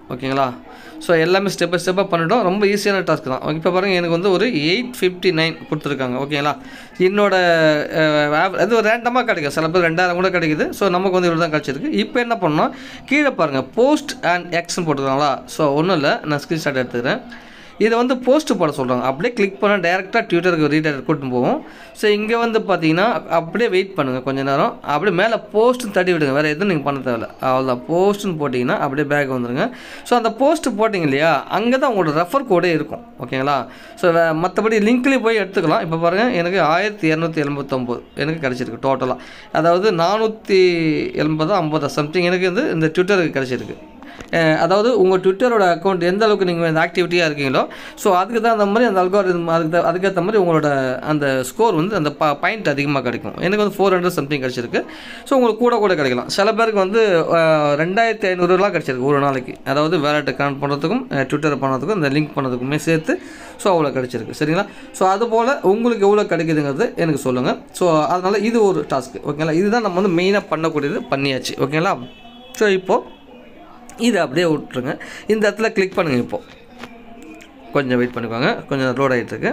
ஓகேங்களா ஸோ எல்லாமே ஸ்டெப் பை ஸ்டெப்பாக பண்ணிட்டோம் ரொம்ப ஈஸியான டாஸ்க் தான் இப்போ பாருங்கள் எனக்கு வந்து ஒரு எயிட் ஃபிஃப்டி நைன் கொடுத்துருக்காங்க ஓகேங்களா என்னோட அஹ், av- அது ஒரு ரேண்டமாக கிடைக்கும் சில பேர் ரெண்டாயிரம் கூட கிடைக்குது ஸோ நமக்கு வந்து இவ்வளோ தான் கிடச்சிருக்கு இப்போ என்ன பண்ணோம் கீழே பாருங்கள் போஸ்ட் அண்ட் எக்ஸ்னு போட்டுருக்காங்களா ஸோ ஒன்றும் இல்லை நான் ஸ்க்ரீன்ஷாட் எடுத்துக்கிறேன் இதை வந்து போஸ்ட் போட சொல்கிறாங்க அப்படியே கிளிக் பண்ணால் டேரெக்டாக ட்விட்டருக்கு ரீடர் கூட்டின்னு போவோம் ஸோ இங்கே வந்து பார்த்தீங்கன்னா அப்படியே வெயிட் பண்ணுங்கள் கொஞ்ச நேரம் அப்படியே மேலே போஸ்ட்டு தட்டி விடுங்க வேறு எதுவும் நீங்கள் பண்ண தேவையில்ல அவ்வளோதான் போஸ்ட்டுன்னு போட்டிங்கன்னா அப்படியே பேக் வந்துடுங்க ஸோ அந்த போஸ்ட் போட்டிங்க இல்லையா அங்கே தான் உங்களோட ரெஃபர் கோடே இருக்கும் ஓகேங்களா ஸோ மற்றபடி லிங்க்லேயும் போய் எடுத்துக்கலாம் இப்போ பாருங்கள் எனக்கு ஆயிரத்தி இரநூத்தி எண்பத்தொம்போது எனக்கு கிடச்சிருக்கு டோட்டலாக அதாவது நானூற்றி எண்பது ஐம்பது சம்திங் எனக்கு வந்து இந்த ட்விட்டருக்கு கிடச்சிருக்கு அஹ் அதாவது உங்கள் ட்விட்டரோட அக்கௌண்ட் எந்த அளவுக்கு நீங்கள் இந்த ஆக்டிவிட்டியாக இருக்கீங்களோ ஸோ அதுக்கு தான் அந்த மாதிரி அந்த அல்காரிதம் அதுக்கு தான் அதுக்கேற்ற மாதிரி உங்களோட அந்த ஸ்கோர் வந்து அந்த ப பாயிண்ட் அதிகமாக கிடைக்கும் எனக்கு வந்து ஃபோர் ஹண்ட்ரட் சம்திங் கிடச்சிருக்கு ஸோ உங்களுக்கு கூட கூட கிடைக்கலாம் சில பேருக்கு வந்து அஹ், ரெண்டாயிரத்தி ஐநூறுலாம் கிடச்சிருக்கு ஒரு நாளைக்கு அதாவது வேலெட்டை கனெக்ட் பண்ணுறதுக்கும் ட்விட்டர் பண்ணுறதுக்கும் இந்த லிங்க் பண்ணதுக்குமே சேர்த்து ஸோ அவ்வளோ கிடச்சிருக்கு சரிங்களா ஸோ அதுபோல் உங்களுக்கு எவ்வளோ கிடைக்குதுங்கிறது எனக்கு சொல்லுங்கள் ஸோ அதனால் இது ஒரு டாஸ்க்கு ஓகேங்களா இதுதான் நம்ம வந்து மெயினாக பண்ணக்கூடியது பண்ணியாச்சு ஓகேங்களா ஸோ இப்போது இதை அப்படியே விட்டுருங்க இந்த இடத்துல கிளிக் பண்ணுங்கள் இப்போது கொஞ்சம் வெயிட் பண்ணிக்கோங்க கொஞ்சம் லோட் ஆகிட்டுருக்கு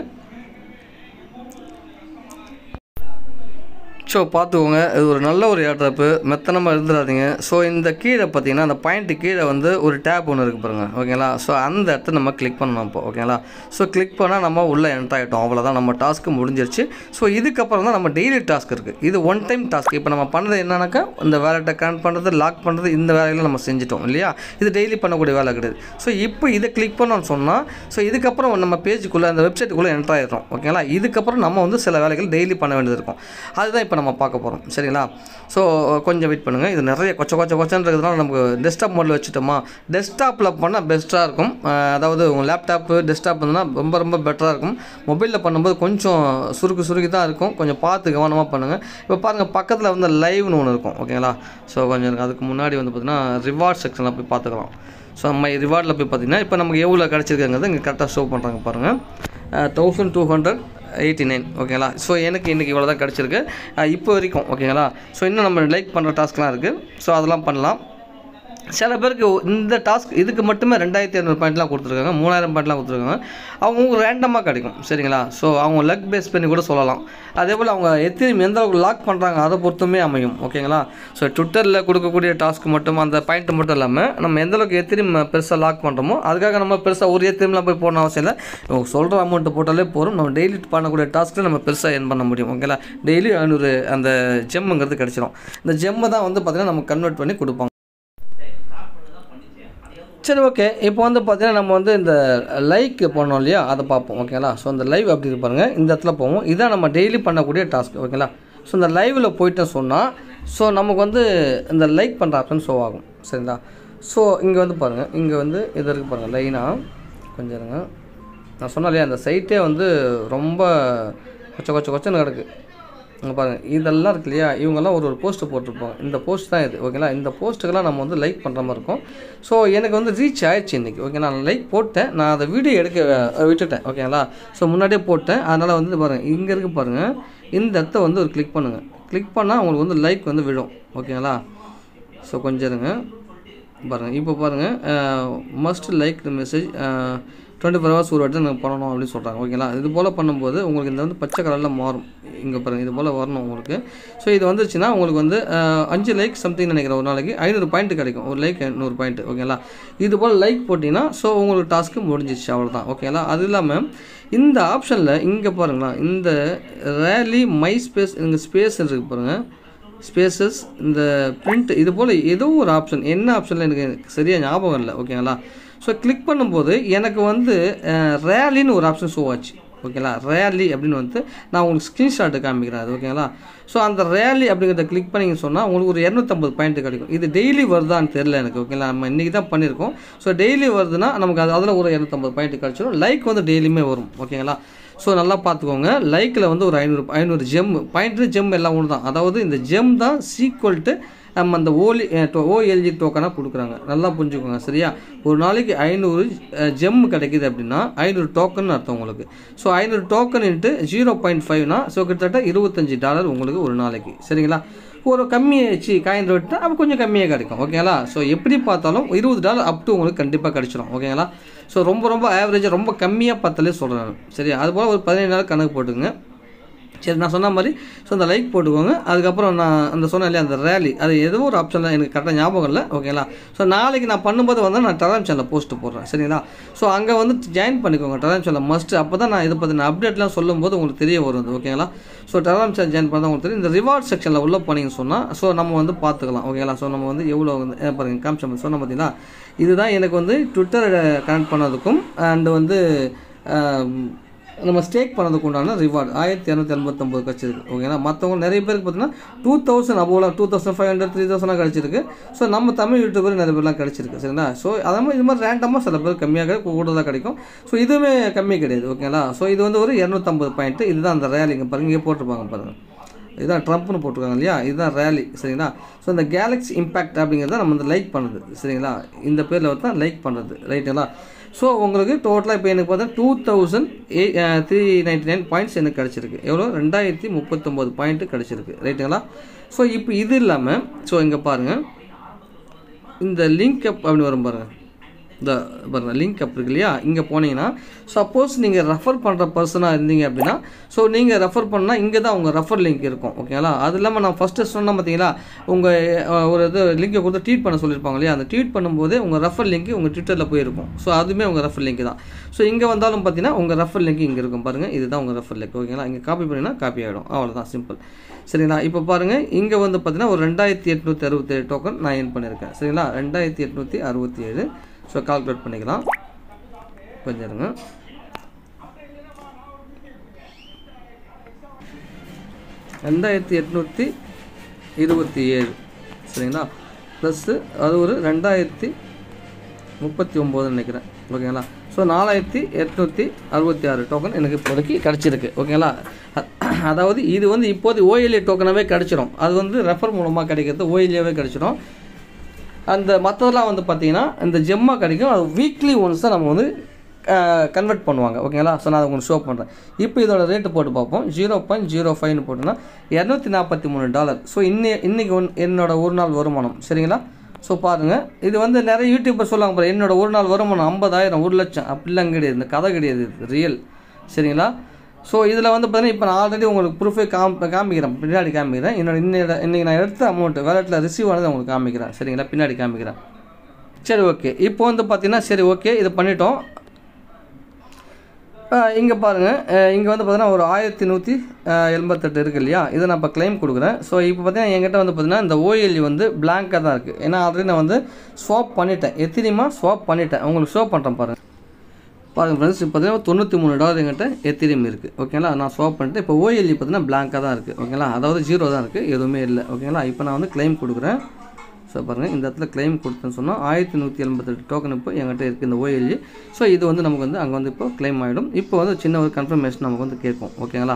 ஸோ பார்த்துக்கோங்க இது ஒரு நல்ல ஒரு ஏர்ட்ராப்பு மெத்தனமாக இருந்துடாதீங்க ஸோ இந்த கீழே பார்த்தீங்கன்னா அந்த பாயிண்ட்டு கீழே வந்து ஒரு டேப் ஒன்று இருக்குது பாருங்கள் ஓகேங்களா ஸோ அந்த இடத்த நம்ம கிளிக் பண்ணணும் இப்போ ஓகேங்களா ஸோ கிளிக் பண்ணால் நம்ம உள்ளே என்ட் ஆகிட்டோம் அவ்வளோதான் நம்ம டாஸ்க்கு முடிஞ்சிருச்சு ஸோ இதுக்கப்புறம் தான் நம்ம டெய்லி டாஸ்க் இருக்குது இது ஒன் டைம் டாஸ்க் இப்போ நம்ம பண்ணது என்னன்னாக்கா இந்த வேலெட்டை கனெக்ட் பண்ணுறது லாக் பண்ணுறது இந்த வேலையில் நம்ம செஞ்சிட்டோம் இல்லையா இது டெய்லி பண்ணக்கூடிய வேலை கிடையாது ஸோ இப்போ இதை கிளிக் பண்ணோம்னு சொன்னால் ஸோ இதுக்கப்புறம் நம்ம பேஜுக்குள்ளே அந்த வெப்சைட்டுக்குள்ளே என்ட்ரு ஆகிடும் ஓகேங்களா இதுக்கப்புறம் நம்ம வந்து சில வேலைகள் டெய்லி பண்ண வேண்டியது இருக்கும் அதுதான் இப்போ நம்ம பார்க்க போகிறோம் சரிங்களா ஸோ கொஞ்சம் வெயிட் பண்ணுங்கள் இது நிறைய கொச்ச கொச்ச கொச்சன்றதுனால நமக்கு டெஸ்க்டாப் மோடில் வச்சுட்டோமா டெஸ்க்டாப்பில் பண்ணால் பெஸ்ட்டாக இருக்கும் அஹ் அதாவது உங்கள் லேப்டாப்பு டெஸ்க்டாப் இருந்ததுன்னா ரொம்ப ரொம்ப பெட்டராக இருக்கும் மொபைலில் பண்ணும்போது கொஞ்சம் சுருக்கு சுருக்கி தான் இருக்கும் கொஞ்சம் பார்த்து கவனமாக பண்ணுங்கள் இப்போ பாருங்கள் பக்கத்தில் வந்து லைவ்னு ஒன்று இருக்கும் ஓகேங்களா ஸோ கொஞ்சம் இருக்கு. அதுக்கு முன்னாடி வந்து பார்த்திங்கன்னா ரிவார்ட் செக்ஷனில் போய் பார்த்துக்கலாம் ஸோ நம்ம ரிவார்டில் போய் பார்த்தீங்கன்னா இப்போ நமக்கு எவ்வளோ கிடச்சிருக்குங்கிறது இங்கே கரெக்டாக ஷோ பண்ணுறாங்க பாருங்கள் thousand two hundred eighty nine ஓகேங்களா ஸோ எனக்கு இன்றைக்கி இவ்வளோ தான் கிடச்சிருக்கு இப்போ வரைக்கும் ஓகேங்களா ஸோ இன்னும் நம்ம லைக் பண்ணுற டாஸ்க்லாம் இருக்குது ஸோ அதெல்லாம் பண்ணலாம் சில பேருக்கு இந்த டாஸ்க் இதுக்கு மட்டுமே ரெண்டாயிரத்தி இரநூறு பாயிண்ட்லாம் கொடுத்துருக்காங்க மூணாயிரம் பாயிண்ட்லாம் கொடுத்துருக்காங்க அவங்க ரேண்டமாக கிடைக்கும் சரிங்களா ஸோ அவங்க லக் பேஸ் பண்ணி கூட சொல்லலாம் அதே போல் அவங்க எத்தனை எந்த அளவுக்கு லாக் பண்ணுறாங்க அதை பொறுத்துமே அமையும் ஓகேங்களா ஸோ ட்விட்டரில் கொடுக்கக்கூடிய டாஸ்க் மட்டும் அந்த பாயிண்ட் மட்டும் இல்லாமல் நம்ம எந்த அளவுக்கு எத்திரிம் பெருசாக லாக் பண்ணுறோமோ அதுக்காக நம்ம பெருசாக ஒரு எத்திரிம்லாம் போய் போடணும் அவசியம் இல்லை இவங்க சொல்கிற அமௌண்ட்டு போட்டாலே போதும் நம்ம டெய்லி பண்ணக்கூடிய டாஸ்க்கில் நம்ம பெருசாக என் பண்ண முடியும் ஓகேங்களா டெய்லி ஐநூறு அந்த ஜெம்முங்கிறது கிடச்சிரும் இந்த ஜெம்மை தான் வந்து பார்த்திங்கன்னா நம்ம கன்வெர்ட் பண்ணி கொடுப்பாங்க சரி ஓகே இப்போ வந்து பார்த்தீங்கன்னா நம்ம வந்து இந்த லைக் பண்ணோம் இல்லையா அதை பார்ப்போம் ஓகேங்களா ஸோ அந்த லைவ் அப்படி இருப்பாருங்க இந்த இடத்துல போவோம் இதான் நம்ம டெய்லி பண்ணக்கூடிய டாஸ்க் ஓகேங்களா ஸோ இந்த லைவில் போயிட்டு சொன்னால் ஸோ நமக்கு வந்து இந்த லைக் பண்ணுற ஆப்ஷன் ஷோ ஆகும் சரிங்களா ஸோ இங்கே வந்து பாருங்கள் இங்கே வந்து இது இருக்கு பாருங்கள் லைனாக கொஞ்சம் இருங்க நான் சொன்னேன் இல்லையா அந்த சைட்டே வந்து ரொம்ப கொச்ச கொச்ச கொச்சன்னு கிடக்கு இங்கே பாருங்கள் இதெல்லாம் இருக்கு இல்லையா இவங்கெல்லாம் ஒரு ஒரு போஸ்ட்டு போட்டிருப்போம் இந்த போஸ்ட் தான் இது ஓகேங்களா இந்த போஸ்ட்டுக்கெல்லாம் நம்ம வந்து லைக் பண்ணுற மாதிரி இருக்கும் ஸோ எனக்கு வந்து ரீச் ஆயிடுச்சு இன்றைக்கி ஓகே நான் லைக் போட்டேன் நான் அதை வீடியோ எடுக்க அஹ், விட்டுட்டேன் ஓகேங்களா ஸோ முன்னாடியே போட்டேன் அதனால் வந்து பாருங்கள் இங்கே இருக்கு பாருங்கள் இந்த இடத்த வந்து ஒரு கிளிக் பண்ணுங்கள் கிளிக் பண்ணால் உங்களுக்கு வந்து லைக் வந்து விழும் ஓகேங்களா ஸோ கொஞ்சம் இருங்க பாருங்கள் இப்போ பாருங்கள் must like the message twenty four hours ஒரு வாட்டி நாங்கள் பண்ணணும் அப்படின்னு சொல்கிறாங்க ஓகேங்களா இது போல் பண்ணும்போது உங்களுக்கு இந்த வந்து பச்சை கலரில் மாறும் இங்கே பாருங்கள் இது போல் வரணும் உங்களுக்கு ஸோ இது வந்துருச்சுன்னா உங்களுக்கு வந்து அஹ், அஞ்சு லைக் சம்திங் நினைக்கிறேன் ஒரு நாளைக்கு ஐநூறு பாயிண்ட் கிடைக்கும் ஒரு லைக் நூறு பாயிண்ட் ஓகேங்களா இது போல் லைக் போட்டிங்கன்னா ஸோ உங்களுக்கு டாஸ்க்கு முடிஞ்சிச்சு அவ்வளோதான் ஓகேங்களா அது இல்லாமல் இந்த ஆப்ஷனில் இங்கே பாருங்களா இந்த ரேலி மை ஸ்பேஸ் இங்கே ஸ்பேஸ் இருக்குது பாருங்கள் ஸ்பேசஸ் இந்த பிரிண்ட் இது போல் ஏதோ ஒரு ஆப்ஷன் என்ன ஆப்ஷனில் எனக்கு சரியாக ஞாபகம் இல்லை ஓகேங்களா ஸோ கிளிக் பண்ணும்போது எனக்கு வந்து ரேலின்னு ஒரு ஆப்ஷன் ஷோ ஆச்சு ஓகேங்களா ரேலி அப்படின்னு வந்து நான் உங்களுக்கு ஸ்க்ரீன்ஷாட்டு காமிக்கிறேன் அது ஓகேங்களா ஸோ அந்த ரேலி அப்படிங்கிறத கிளிக் பண்ணிங்கன்னு சொன்னால் உங்களுக்கு ஒரு இரநூத்தம்பது பாயிண்ட் கிடைக்கும் இது டெய்லி வருதான்னு தெரில எனக்கு ஓகேங்களா நம்ம இன்றைக்கி தான் பண்ணியிருக்கோம் ஸோ டெய்லி வருதுன்னா நமக்கு அது அதில் ஒரு இரநூத்தம்பது பாயிண்ட் கிடச்சிடும் லைக் வந்து டெய்லியுமே வரும் ஓகேங்களா ஸோ நல்லா பார்த்துக்கோங்க லைக்கில் வந்து ஒரு ஐநூறு ஐநூறு ஜெம் பாயிண்ட்டு ஜெம் எல்லாம் ஒன்று தான் அதாவது இந்த ஜெம் தான் சீக்வல் நம்ம அந்த ஓலி ஓஎல்ஜி டோக்கனாக கொடுக்குறாங்க நல்லா புரிஞ்சுக்கோங்க சரியா ஒரு நாளைக்கு ஐநூறு ஜெம் கிடைக்குது அப்படின்னா ஐநூறு டோக்கன் அர்த்தம் உங்களுக்கு ஸோ ஐநூறு டோக்கன் இன்ட்டு ஜீரோ பாயிண்ட் ஃபைவ்னா ஸோ கிட்டத்தட்ட இருபத்தஞ்சி டாலர் உங்களுக்கு ஒரு நாளைக்கு சரிங்களா ஒரு கம்மியாச்சு காயின் ரேட்டு அப்போ கொஞ்சம் கம்மியாக கிடைக்கும் ஓகேங்களா ஸோ எப்படி பார்த்தாலும் இருபது டாலர் அப் டு உங்களுக்கு கண்டிப்பாக கிடைச்சிரும் ஓகேங்களா ஸோ ரொம்ப ரொம்ப ஆவரேஜாக ரொம்ப கம்மியாக பார்த்தாலே சொல்கிறேன் சரி அதுபோல் ஒரு பதினேழு நாள் கணக்கு போட்டுங்க சரி நான் சொன்ன மாதிரி ஸோ அந்த லைக் போட்டுக்கோங்க அதுக்கப்புறம் நான் அந்த சொன்னேன் இல்லையா அந்த ரேலி அது ஏதோ ஒரு ஆப்ஷனில் எனக்கு கரெக்டாக ஞாபகம் இல்லை ஓகேங்களா ஸோ நாளைக்கு நான் பண்ணும்போது வந்து நான் டெலாம் சேனலில் போஸ்ட் போடுறேன் சரிங்களா ஸோ அங்கே வந்து ஜாயின் பண்ணிக்கோங்க டெலாம் சேனல் மஸ்ட் அப்போ தான் நான் இதை பற்றின அப்டேட்லாம் சொல்லும்போது உங்களுக்கு தெரிய வரும் இது, ஓகேங்களா ஸோ டெலாம் சேனல் ஜாயின் பண்ணால் உங்களுக்கு தெரியும் இந்த ரிவார்ட் செக்ஷனில் உள்ளே போனீங்கன்னு சொன்னால் ஸோ நம்ம வந்து பார்த்துக்கலாம் ஓகேங்களா ஸோ நம்ம வந்து எவ்வளோ வந்து அஹ் பாருங்க காமிச்சோம் சொன்ன பார்த்தீங்களா இதுதான் எனக்கு வந்து ட்விட்டர் கனெக்ட் பண்ணதுக்கும் அண்ட் வந்து ஆம், நம்ம ஸ்டேக் பண்ணதுக்கு உண்டான ரிவார்டு ஆயிரத்தி இரநூத்தி எண்பத்தொம்பது கிடச்சிருக்கு ஓகேங்களா மற்றவங்க நிறைய பேருக்கு பார்த்தீங்கன்னா டூ தௌசண்ட் அபோலாம் two thousand five hundred three thousand கிடச்சிருக்கு ஸோ நம்ம தமிழ் யூடியூபர் நிறைய பேர்லாம் கிடச்சிருக்கு சரிங்களா ஸோ அதே மாதிரி இது மாதிரி ரேண்டமாக சில பேர் கம்மியாக கிடைக்கும் கூடுதலாக கிடைக்கும் ஸோ இதுவுமே கம்மி கிடையாது ஓகேங்களா ஸோ இது வந்து ஒரு இரநூத்தம்பது பாயிண்ட்டு இதுதான் அந்த ரேலிங்க பாருங்க இங்கே போட்டிருப்பாங்க பாருங்கள் இதுதான் ட்ரம்ப்னு போட்டிருக்காங்க இல்லையா இதுதான் ரேலி சரிங்களா ஸோ இந்த கேலக்ஸி இம்பாக்ட் அப்படிங்கிறத நம்ம வந்து லைக் பண்ணுது சரிங்களா இந்த பேரில் தான் லைக் பண்ணுறது ரைட்டுங்களா ஸோ உங்களுக்கு டோட்டலாக இப்போ எனக்கு பார்த்தா two thousand eight three ninety nine points எனக்கு கிடச்சிருக்கு எவ்வளோ ரெண்டாயிரத்தி முப்பத்தொம்போது பாயிண்ட்டு கிடச்சிருக்கு ரைட்டுங்களா ஸோ இப்போ இது இல்லாமல் ஸோ இங்கே பாருங்கள் இந்த லிங்க் அப் அப்படின்னு வரும் பாருங்கள் இந்த பாருங்கள் லிங்க் அப் இருக்கு இல்லையா இங்கே போனீங்கன்னா சப்போஸ் நீங்கள் ரெஃபர் பண்ணுற பர்சனாக இருந்தீங்க அப்படின்னா ஸோ நீங்கள் ரெஃபர் பண்ணால் இங்கே தான் உங்கள் ரெஃபர் லிங்க் இருக்கும் ஓகேங்களா அது இல்லாமல் நான் ஃபஸ்ட்டு சொன்னேன் பார்த்தீங்களா உங்கள் ஒரு இது லிங்கை கொடுத்து ட்வீட் பண்ண சொல்லியிருப்பாங்க இல்லையா அந்த ட்வீட் பண்ணும்போதே உங்கள் ரெஃபர் லிங்க் உங்கள் ட்விட்டரில் போயிருக்கும் ஸோ அதுவுமே உங்கள் ரெஃபர் லிங்க் தான் ஸோ இங்கே வந்தாலும் பார்த்தீங்கன்னா உங்கள் ரெஃபர் லிங்க் இங்கே இருக்கும் பாருங்கள் இதுதான் உங்கள் ரெஃபர் லிங்க் ஓகேங்களா இங்கே காப்பி பண்ணினா காப்பி ஆகிடும் அவ்வளோதான் சிம்பிள் சரிங்களா இப்போ பாருங்கள் இங்கே வந்து பார்த்தீங்கன்னா ஒரு ரெண்டாயிரத்தி எட்நூற்றி அறுபத்தேழு டோக்கன் நான் என் பண்ணியிருக்கேன் சரிங்களா ரெண்டாயிரத்தி எட்நூற்றி அறுபத்தி ஏழு ஸோ கால்குலேட் பண்ணிக்கலாம் கொஞ்சம் இருங்க ரெண்டாயிரத்தி எட்நூற்றி இருபத்தி ஏழு சரிங்களா ப்ளஸ்ஸு அது ஒரு ரெண்டாயிரத்தி முப்பத்தி ஒம்போதுன்னு நினைக்கிறேன் ஓகேங்களா ஸோ நாலாயிரத்தி எட்நூற்றி அறுபத்தி ஆறு டோக்கன் எனக்கு இப்போதைக்கு கிடச்சிருக்கு ஓகேங்களா அ- அதாவது இது வந்து இப்போது ஓஎல்ஏ டோக்கனாகவே கிடச்சிரும் அது வந்து ரெஃபர் மூலமாக கிடைக்கிறது ஓஎல்ஏவே கிடச்சிரும் அந்த மற்றதெல்லாம் வந்து பார்த்தீங்கன்னா இந்த ஜெம்மா கிடைக்கும் அது வீக்லி ஒன்ஸ் தான் நம்ம வந்து கன்வெர்ட் பண்ணுவாங்க ஓகேங்களா ஸோ நான் உங்களுக்கு ஷோ பண்ணுறேன் இப்போ இதோட ரேட்டு போட்டு பார்ப்போம் ஜீரோ பாயிண்ட் ஜீரோ ஃபைவ்னு போட்டோன்னா இரநூத்தி நாற்பத்தி மூணு டாலர் ஸோ இன்னி இன்னைக்கு ஒன் என்னோட ஒரு நாள் வருமானம் சரிங்களா ஸோ பாருங்கள் இது வந்து நிறைய யூடியூபர் சொல்லுவாங்க பாரு என்னோட ஒரு நாள் வருமானம் ஐம்பதாயிரம் ஒரு லட்சம் அப்படிலாம் கிடையாது இந்த கதை கிடையாது இது ரியல் சரிங்களா ஸோ இதில் வந்து பார்த்தீங்கன்னா இப்போ நான் ஆல்ரெடி உங்களுக்கு ப்ரூஃபே காம் காமிக்கிறேன் பின்னாடி காமிக்கிறேன் என்னோட இன்னையோட இன்னைக்கு நான் எடுத்த அமௌண்ட் வேலெட்டில் ரிசீவ் ஆனது உங்களுக்கு காமிக்கிறேன் சரிங்களா பின்னாடி காமிக்கிறேன் சரி ஓகே இப்போ வந்து பார்த்தீங்கன்னா சரி ஓகே இது பண்ணிட்டோம் இங்கே பாருங்கள் இங்கே வந்து பார்த்தீங்கன்னா ஒரு ஆயிரத்தி நூற்றி எண்பத்தெட்டு இருக்குது இல்லையா இதை நான் இப்போ claim கொடுக்குறேன் ஸோ இப்போ பார்த்தீங்கன்னா என்கிட்ட வந்து பார்த்தீங்கன்னா இந்த ஓஎல்இ வந்து blank-ஆ தான் இருக்குது ஏன்னா ஆல்ரெடி நான் வந்து ஸ்வாப் பண்ணிட்டேன் எத்திரிமா ஸ்வாப் பண்ணிட்டேன் உங்களுக்கு ஷோ பண்ணுறேன் பாருங்கள் பாருங்கள் ஃப்ரெண்ட்ஸ் இப்போ பார்த்தீங்கன்னா தொண்ணூற்றி மூணு டாலர் எங்கிட்ட எத்திரியம் இருக்குது ஓகேங்களா நான் ஸ்வாப் பண்ணிட்டு இப்போ ஓஎல்இ பார்த்தீங்கன்னா blank-ஆ தான் இருக்குது ஓகேங்களா அதாவது ஜீரோ தான் இருக்குது எதுவுமே இல்லை ஓகேங்களா இப்போ நான் வந்து claim கொடுக்குறேன் ஸோ பாருங்கள் இந்த இடத்துல claim கொடுத்தேன்னு சொன்னால் ஆயிரத்தி நூற்றி எண்பத்தெட்டு டோக்கன் இப்போ என்கிட்ட இருக்குது இந்த ஓஎல்இ ஸோ இது வந்து நமக்கு வந்து அங்கே வந்து இப்போ claim ஆகிடும் இப்போ வந்து சின்ன ஒரு கன்ஃபர்மேஷன் நமக்கு வந்து கேட்கும் ஓகேங்களா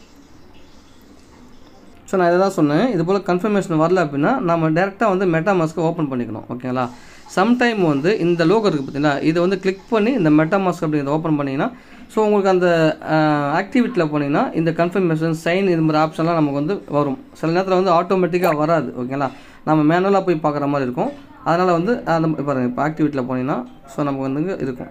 ஸோ நான் இதை தான் சொன்னேன் இது போல் கன்ஃபர்மேஷன் வரல அப்படின்னா நம்ம டேரெக்டாக வந்து மெட்டா மாஸ்க்கை ஓப்பன் பண்ணிக்கணும் ஓகேங்களா சம்டைம் வந்து இந்த லோகோ இருக்குது பார்த்தீங்களா இதை வந்து கிளிக் பண்ணி இந்த மெட்டா மாஸ்க் அப்படிங்கிறத ஓப்பன் பண்ணிங்கன்னா ஸோ உங்களுக்கு அந்த ஆக்டிவிட்டியில் போனீங்கன்னா இந்த கன்ஃபர்மேஷன் சைன் இது மாதிரி ஆப்ஷன்லாம் நமக்கு வந்து வரும் சில நேரத்தில் வந்து ஆட்டோமேட்டிக்காக வராது ஓகேங்களா நம்ம மேனுவலாக போய் பார்க்குற மாதிரி இருக்கும் அதனால் வந்து அந்த பாருங்கள் இப்போ ஆக்டிவிட்டியில் போனீங்கன்னா ஸோ நமக்கு வந்து இருக்கும்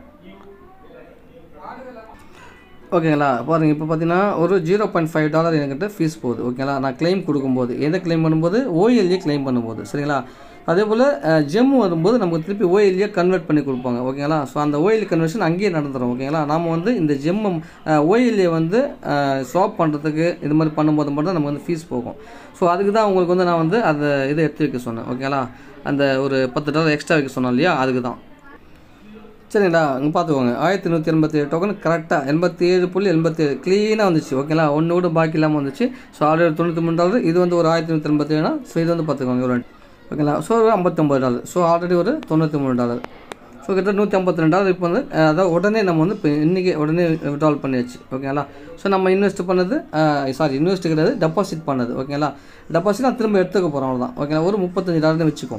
ஓகேங்களா பாருங்க இப்போ பார்த்தீங்கன்னா ஒரு ஜீரோ பாயிண்ட் ஃபைவ் டாலர் என்கிட்ட ஃபீஸ் போகுது ஓகேங்களா நான் claim கொடுக்கும்போது எதை claim பண்ணும்போது ஓஎல்ஏ claim பண்ணும்போது சரிங்களா அதே போல் ஜெம்மு வரும்போது நமக்கு திருப்பி ஓஎல்ஏ கன்வெர்ட் பண்ணி கொடுப்பாங்க ஓகேங்களா ஸோ அந்த ஓஎல்ஏ கன்வர்ஷன் அங்கேயே நடந்துடும் ஓகேங்களா நாம வந்து இந்த ஜெம்மு ஓஎல்ஏ வந்து ஸ்வாப் பண்ணுறதுக்கு இது மாதிரி பண்ணும்போது மட்டும் தான் நமக்கு வந்து ஃபீஸ் போகும் ஸோ அதுக்கு தான் உங்களுக்கு வந்து நான் வந்து அதை இதை எடுத்து வைக்க சொன்னேன் ஓகேங்களா அந்த ஒரு பத்து டாலர் எக்ஸ்ட்ரா வைக்க சொன்னேன் இல்லையா அதுக்கு தான் சரிங்களா இங்கே பார்த்துக்கோங்க ஆயிரத்தி நூற்றி எண்பத்தி ஏழு டோக்கன் கரெக்டாக எண்பத்தி ஏழு புள்ளி எண்பத்தி ஏழு க்ளீனாக வந்துச்சு ஓகேங்களா ஒன்று கூட பாக்கி இல்லாமல் வந்துச்சு ஸோ ஆல்ரெடி தொண்ணூற்றி மூணு டாலர் இது வந்து ஒரு ஆயிரத்தி நூற்றி எண்பத்தி ஏழுனா ஸோ இது வந்து பார்த்துக்கோங்க ஒரு ஓகேங்களா ஸோ ஒரு ஐம்பத்தொம்பது டாலர் ஸோ ஆல்ரெடி ஒரு தொண்ணூற்றி மூணு டாலர் ஸோ கிட்ட நூற்றி ஐம்பத்தி ரெண்டு டாலர் இப்போ வந்து அஹ், அதாவது உடனே நம்ம வந்து இப்போ இன்றைக்கி உடனே விட்ரால் பண்ணியாச்சு ஓகேங்களா ஸோ நம்ம இன்வெஸ்ட் பண்ணது சாரி இன்வெஸ்ட் கிடையாது டெபாசிட் பண்ணது ஓகேங்களா டெபாசிட் நான் திரும்ப எடுத்துக்க போகிறோம் அவ்வளோதான் ஓகேங்களா ஒரு முப்பத்தஞ்சு டாலர்னு வச்சுக்கோம்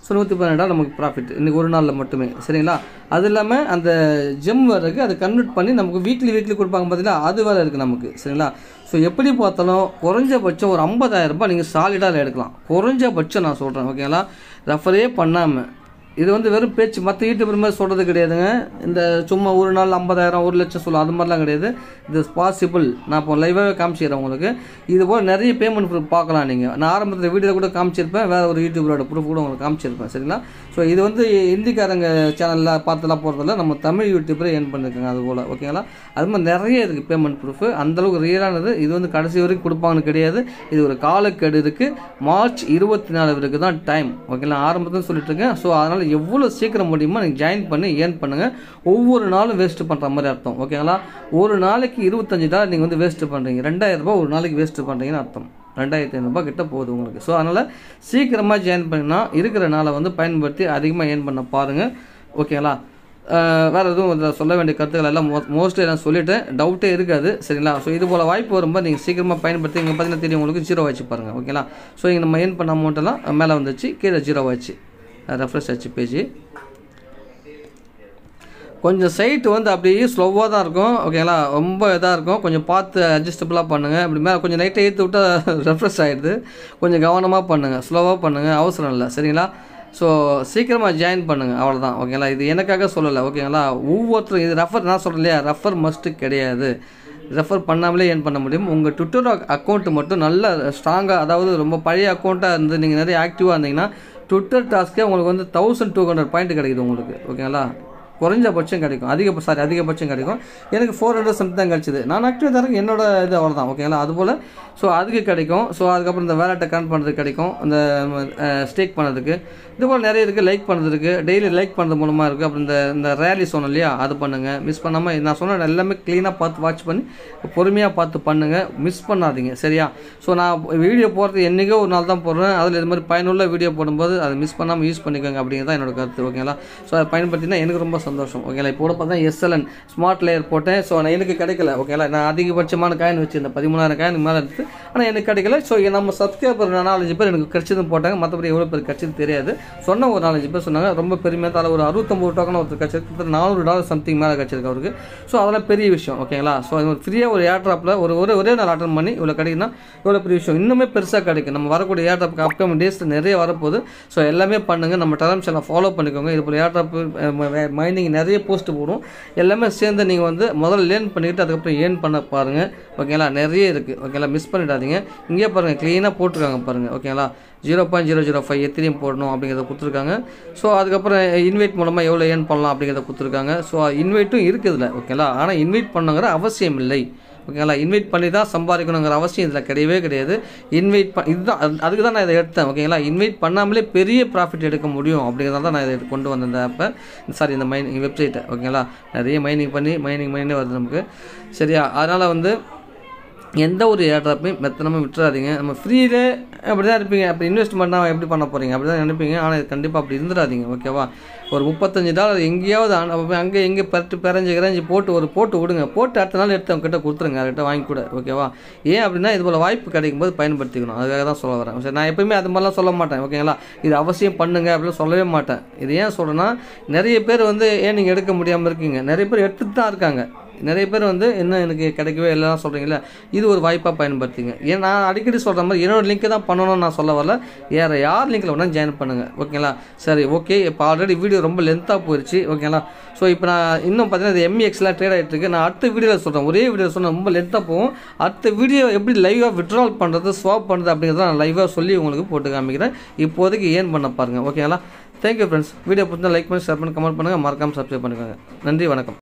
ஸோ நூற்றி பதினெட்டு டாலர் நமக்கு ப்ராஃபிட் இன்னைக்கு ஒரு நாளில் மட்டுமே சரிங்களா அது இல்லாமல் அந்த ஜெம் வரைக்கு அதை கன்வெர்ட் பண்ணி நமக்கு வீக்லி வீக்லி கொடுப்பாங்க பார்த்தீங்களா அது வேறு இருக்குது நமக்கு சரிங்களா ஸோ எப்படி பார்த்தாலும் குறைஞ்சபட்சம் ஒரு 50000 ரூபாய் நீங்கள் சாலிடாக எடுக்கலாம் குறைஞ்சபட்சம் நான் சொல்கிறேன் ஓகேங்களா ரெஃபரே பண்ணாமல் இது வந்து வெறும் பேச்சு மற்ற யூடியூபர் மாதிரி சொல்கிறது கிடையாதுங்க இந்த சும்மா ஒரு நாள் ஐம்பதாயிரம் ஒரு லட்சம் சொல்லும் அது மாதிரிலாம் கிடையாது இது பாசிபிள் நான் இப்போ லைவாகவே காமிச்சிக்கிறேன் உங்களுக்கு இது போல் நிறைய பேமெண்ட் ப்ரூஃப் பார்க்கலாம் நீங்கள் நான் ஆரம்பத்தில் வீடியோவில் கூட காமிச்சிருப்பேன் வேறு ஒரு யூடியூபரோட ப்ரூஃப் கூட உங்களுக்கு காமிச்சிருப்பேன் சரிங்களா ஸோ இது வந்து இந்திக்காரங்க சேனலில் பார்த்துலாம் போகிறதில்ல நம்ம தமிழ் யூடியூபரே ஏர்ன் பண்ணியிருக்காங்க அது போல் ஓகேங்களா அது மாதிரி நிறைய இருக்குது பேமெண்ட் ப்ரூஃப் அந்தளவுக்கு ரியலானது இது வந்து கடைசி வரைக்கும் கொடுப்பாங்கன்னு கிடையாது இது ஒரு காலக்கெடு இருக்குது மார்ச் இருபத்தி நாலு வரைக்கும் தான் டைம் ஓகேங்களா ஆரம்பத்தில் சொல்லிட்டு இருக்கேன் ஸோ அதனால் எவ்வளோ சீக்கிரம் முடியுமோ நீங்கள் ஜாயின் பண்ணி ஏர்ன் பண்ணுங்கள் ஒவ்வொரு நாளும் வேஸ்ட் பண்ணுற மாதிரி அர்த்தம் ஓகேங்களா ஒரு நாளைக்கு இருபத்தஞ்சு டாலர் நீங்கள் வந்து வேஸ்ட் பண்ணுறீங்க ரெண்டாயிரம் ரூபாய் ஒரு நாளைக்கு வேஸ்ட் பண்ணுறீங்கன்னு அர்த்தம் ரெண்டாயிரத்தி ஐநூறுபா கிட்ட போகுது உங்களுக்கு ஸோ அதனால் சீக்கிரமாக ஜாயின் பண்ணினா இருக்கிற நாளை வந்து பயன்படுத்தி அதிகமாக ஏர்ன் பண்ண பாருங்கள் ஓகேங்களா அஹ் வேற எதுவும் இதில் சொல்ல வேண்டிய கருத்துக்கள் எல்லாம் மோஸ்ட்லி நான் சொல்லிட்டேன் டவுட்டே இருக்காது சரிங்களா ஸோ இது போல் வாய்ப்பு வரும்போது நீங்கள் சீக்கிரமாக பயன்படுத்தி இங்கே பார்த்தீங்கன்னா தெரியும் உங்களுக்கு ஜீரோ வச்சு பாருங்கள் ஓகேங்களா ஸோ இங்கே நம்ம ஏர்ன் பண்ண அமௌண்ட்டெல்லாம் மேலே வந்துச்சு கீழே ஜீரோ வச்சு ரெஃப்ரெஷ் ஆச்சு பேஜ் கொஞ்சம் சைட் வந்து அப்படியே ஸ்லோவாக தான் இருக்கும் ஓகேங்களா ரொம்ப இதாக இருக்கும் கொஞ்சம் பார்த்து அட்ஜஸ்டபுளாக பண்ணுங்கள் அப்படி மேலே கொஞ்சம் நைட்டை ஏற்றி விட்டால் ரெஃப்ரெஷ் ஆகிடுது கொஞ்சம் கவனமாக பண்ணுங்கள் ஸ்லோவாக பண்ணுங்கள் அவசரம் இல்லை சரிங்களா ஸோ சீக்கிரமாக ஜாயின் பண்ணுங்கள் அவ்வளோதான் ஓகேங்களா இது எனக்காக சொல்லலை ஓகேங்களா ஒவ்வொருத்தரும் இது ரெஃபர் நான் சொல்கிறேன் இல்லையா ரெஃபர் மஸ்ட்டு கிடையாது ரெஃபர் பண்ணாமலே ஏர்ன் பண்ண முடியும் உங்கள் ட்விட்டர் அக்கௌண்ட் மட்டும் நல்ல ஸ்ட்ராங்காக அதாவது ரொம்ப பழைய அக்கௌண்ட்டாக இருந்து நீங்கள் நிறைய ஆக்டிவாக இருந்தீங்கன்னா ட்விட்டர் டாஸ்க்கே உங்களுக்கு வந்து தௌசண்ட் டூ ஹண்ட்ரட் பாயிண்ட் கிடைக்குது உங்களுக்கு ஓகேங்களா குறைஞ்சபட்சம் கிடைக்கும் அதிக சாரி அதிகபட்சம் கிடைக்கும் எனக்கு ஃபோர் ஹண்ட்ரட் சம்திங் தான் கிடச்சிது நான் ஆக்டிவாக தரேன் என்னோட இது அவ்வளோதான் ஓகேங்களா அதுபோல் ஸோ அதுக்கு கிடைக்கும் ஸோ அதுக்கப்புறம் இந்த வேலட்டை கனெக்ட் பண்ணுறதுக்கு கிடைக்கும் இந்த ஸ்டேக் பண்ணுறதுக்கு இது போல் நிறைய இருக்குது லைக் பண்ணுறதுக்கு டெய்லி லைக் பண்ணுறது மூலமாக இருக்குது அப்புறம் இந்த இந்த ரேலி சொன்னோம் இல்லையா அது பண்ணுங்கள் மிஸ் பண்ணாமல் நான் சொன்ன எல்லாமே க்ளீனாக பார்த்து வாட்ச் பண்ணி பொறுமையாக பார்த்து பண்ணுங்கள் மிஸ் பண்ணாதீங்க சரியா ஸோ நான் வீடியோ போடுறது என்றைக்கோ ஒரு நாள் தான் போடுறேன் அதில் இது மாதிரி பயனுள்ள வீடியோ போடும்போது அதை மிஸ் பண்ணாமல் யூஸ் பண்ணிக்கோங்க அப்படிங்கிறது தான் என்னோட கருத்து ஓகேங்களா ஸோ அதை பயன்படுத்தினா எனக்கு ரொம்ப சந்தோஷம் ஓகேங்களா இப்போ கூட பார்த்தா எஸ்எல்என் ஸ்மார்ட் லேயர் போட்டேன் ஸோ நான் எனக்கு கிடைக்கல ஓகேங்களா நான் அதிகபட்சமான காயின் வச்சிருந்தேன் பதிமூணாயிரம் காயின் மேலே இருக்குது ஆனால் எனக்கு கிடைக்கல ஸோ நம்ம சப்ஸ்கிரைபர் நாலஞ்சு பேர் எனக்கு கிடைச்சதும் போட்டாங்க மற்றபடி எவ்வளோ பேர் கிடைச்சது தெரியாது சொன்ன ஒரு நாலஞ்சு பேர் சொன்னாங்க ரொம்ப பெருமையாக தலை ஒரு அறுபத்தொம்பது டோக்கன் ஒருத்தர் கிடச்சிருக்கு கிட்டத்தட்ட நானூறு டாலர் சம்திங் மேலே கிடச்சிருக்கு அவருக்கு ஸோ அதெல்லாம் பெரிய விஷயம் ஓகேங்களா ஸோ அது ஃப்ரீயாக ஒரு ஏர்ட்ராப்பில் ஒரு ஒரே ஒரே நாள் அட்டன் பண்ணி இவ்வளோ கிடைக்குன்னா இவ்வளோ பெரிய விஷயம் இன்னுமே பெருசாக கிடைக்கும் நம்ம வரக்கூடிய ஏர்ட்ராப்புக்கு அப்கமிங் டேஸில் நிறைய வரப்போகுது ஸோ எல்லாமே பண்ணுங்கள் நம்ம டெலம் சேனல் ஃபாலோ பண்ணிக்கோங்க இது போல் ஏர்ட்ராப் மைனிங் நிறைய போஸ்ட் போடும் எல்லாமே சேர்ந்து நீங்கள் வந்து முதல்ல லேர்ன் பண்ணிக்கிட்டு அதுக்கப்புறம் ஏர்ன் பண்ண பாருங்கள் ஓகேங்களா நிறைய இருக்குது ஓகேங்களா மிஸ் பண்ணிடாதீங்க இங்கே பாருங்கள் க்ளீனாக போட்டிருக்காங்க பாருங்கள் ஓகேங்களா zero point zero zero five Ethereum போடணும் அப்படிங்கிறத கொடுத்துருக்காங்க ஸோ அதுக்கப்புறம் இன்வைட் மூலமாக எவ்வளோ ஏர்ன் பண்ணலாம் அப்படிங்கிறத கொடுத்துருக்காங்க ஸோ இன்வைட்டும் இருக்குதுல ஓகேங்களா ஆனால் இன்வைட் பண்ணுங்கிற அவசியம் இல்லை ஓகேங்களா இன்வைட் பண்ணி தான் சம்பாதிக்கணுங்கிற அவசியம் இதில் கிடையவே கிடையாது இன்வைட் ப இதுதான் அது- அதுக்கு தான் நான் இதை எடுத்தேன் ஓகேங்களா இன்வைட் பண்ணாமலே பெரிய ப்ராஃபிட் எடுக்க முடியும் அப்படிங்கிறத தான் நான் இதை கொண்டு வந்தேன் இந்த ஆப்பை சாரி இந்த மைனிங் வெப்சைட்டை ஓகேங்களா நிறைய மைனிங் பண்ணி மைனிங் மைனே வருது நமக்கு சரியா அதனால் வந்து எந்த ஒரு ஏர்ட்ராப்பையும் மெத்தனமாக விட்டுறாதீங்க நம்ம ஃப்ரீயில் அப்படி தான் இருப்பீங்க அப்படி இன்வெஸ்ட் பண்ணால் எப்படி பண்ண போகிறீங்க அப்படி தான் நினைப்பீங்க ஆனால் இது கண்டிப்பாக அப்படி இருந்துடாதீங்க ஓகேவா ஒரு முப்பத்தஞ்சு டாலர் எங்கேயாவது அன- அப்ப அங்கே எங்கே பரட்டு பிறஞ்சு கிரஞ்சு போட்டு ஒரு போட்டு விடுங்க போட்டு அடுத்த நாள் எடுத்து அவங்க கிட்ட கொடுத்துருங்க அவர்கிட்ட வாங்கி கூட ஓகேவா ஏன் அப்படின்னா இது போல் வாய்ப்பு கிடைக்கும் போது பயன்படுத்திக்கணும் அதுக்காக தான் சொல்ல வரேன் சரி நான் எப்பயுமே அது மாதிரிலாம் சொல்ல மாட்டேன் ஓகேங்களா இது அவசியம் பண்ணுங்க அப்படின்னு சொல்லவே மாட்டேன் இது ஏன் சொல்கிறேன்னா நிறைய பேர் வந்து ஏன் நீங்கள் எடுக்க முடியாமல் இருக்கீங்க நிறைய பேர் எடுத்துட்டு தான் இருக்காங்க நிறைய பேர் வந்து என்ன எனக்கு கிடைக்கவே இல்லைலாம் சொல்கிறீங்களா இது ஒரு வாய்ப்பாக பயன்படுத்திங்க ஏன் நான் அடிக்கடி சொல்கிற மாதிரி என்னோட லிங்க்கை தான் பண்ணணும்னு நான் சொல்ல வரல வேறு யார் லிங்க்கில் வேணால் ஜாயின் பண்ணுங்கள் ஓகேங்களா சரி ஓகே இப்போ ஆல்ரெடி வீடியோ ரொம்ப லென்த்தாக போயிடுச்சு ஓகேங்களா ஸோ இப்போ நான் இன்னும் பார்த்தீங்கன்னா இது எம்இஎக்ஸ்லாம் ட்ரேட் ஆகிட்டு இருக்கு நான் அடுத்த வீடியோவில் சொல்கிறேன் ஒரே வீடியோ சொன்னால் ரொம்ப லென்த்தாக போகும் அடுத்த வீடியோ எப்படி லைவாக விட்ரால் பண்ணுறது ஸ்வாப் பண்ணுறது அப்படிங்கிறத நான் லைவாக சொல்லி உங்களுக்கு போட்டு காமிக்கிறேன் இப்போதைக்கு ஏன் பண்ண பாருங்கள் ஓகேங்களா தேங்க்யூ ஃப்ரெண்ட்ஸ் வீடியோ பிடிச்சா லைக் பண்ணி ஷேர் பண்ணி கமெண்ட் பண்ணுங்கள் மறக்காமல் சப்ஸ்கிரைப் பண்ணிக்கோங்க நன்றி வணக்கம்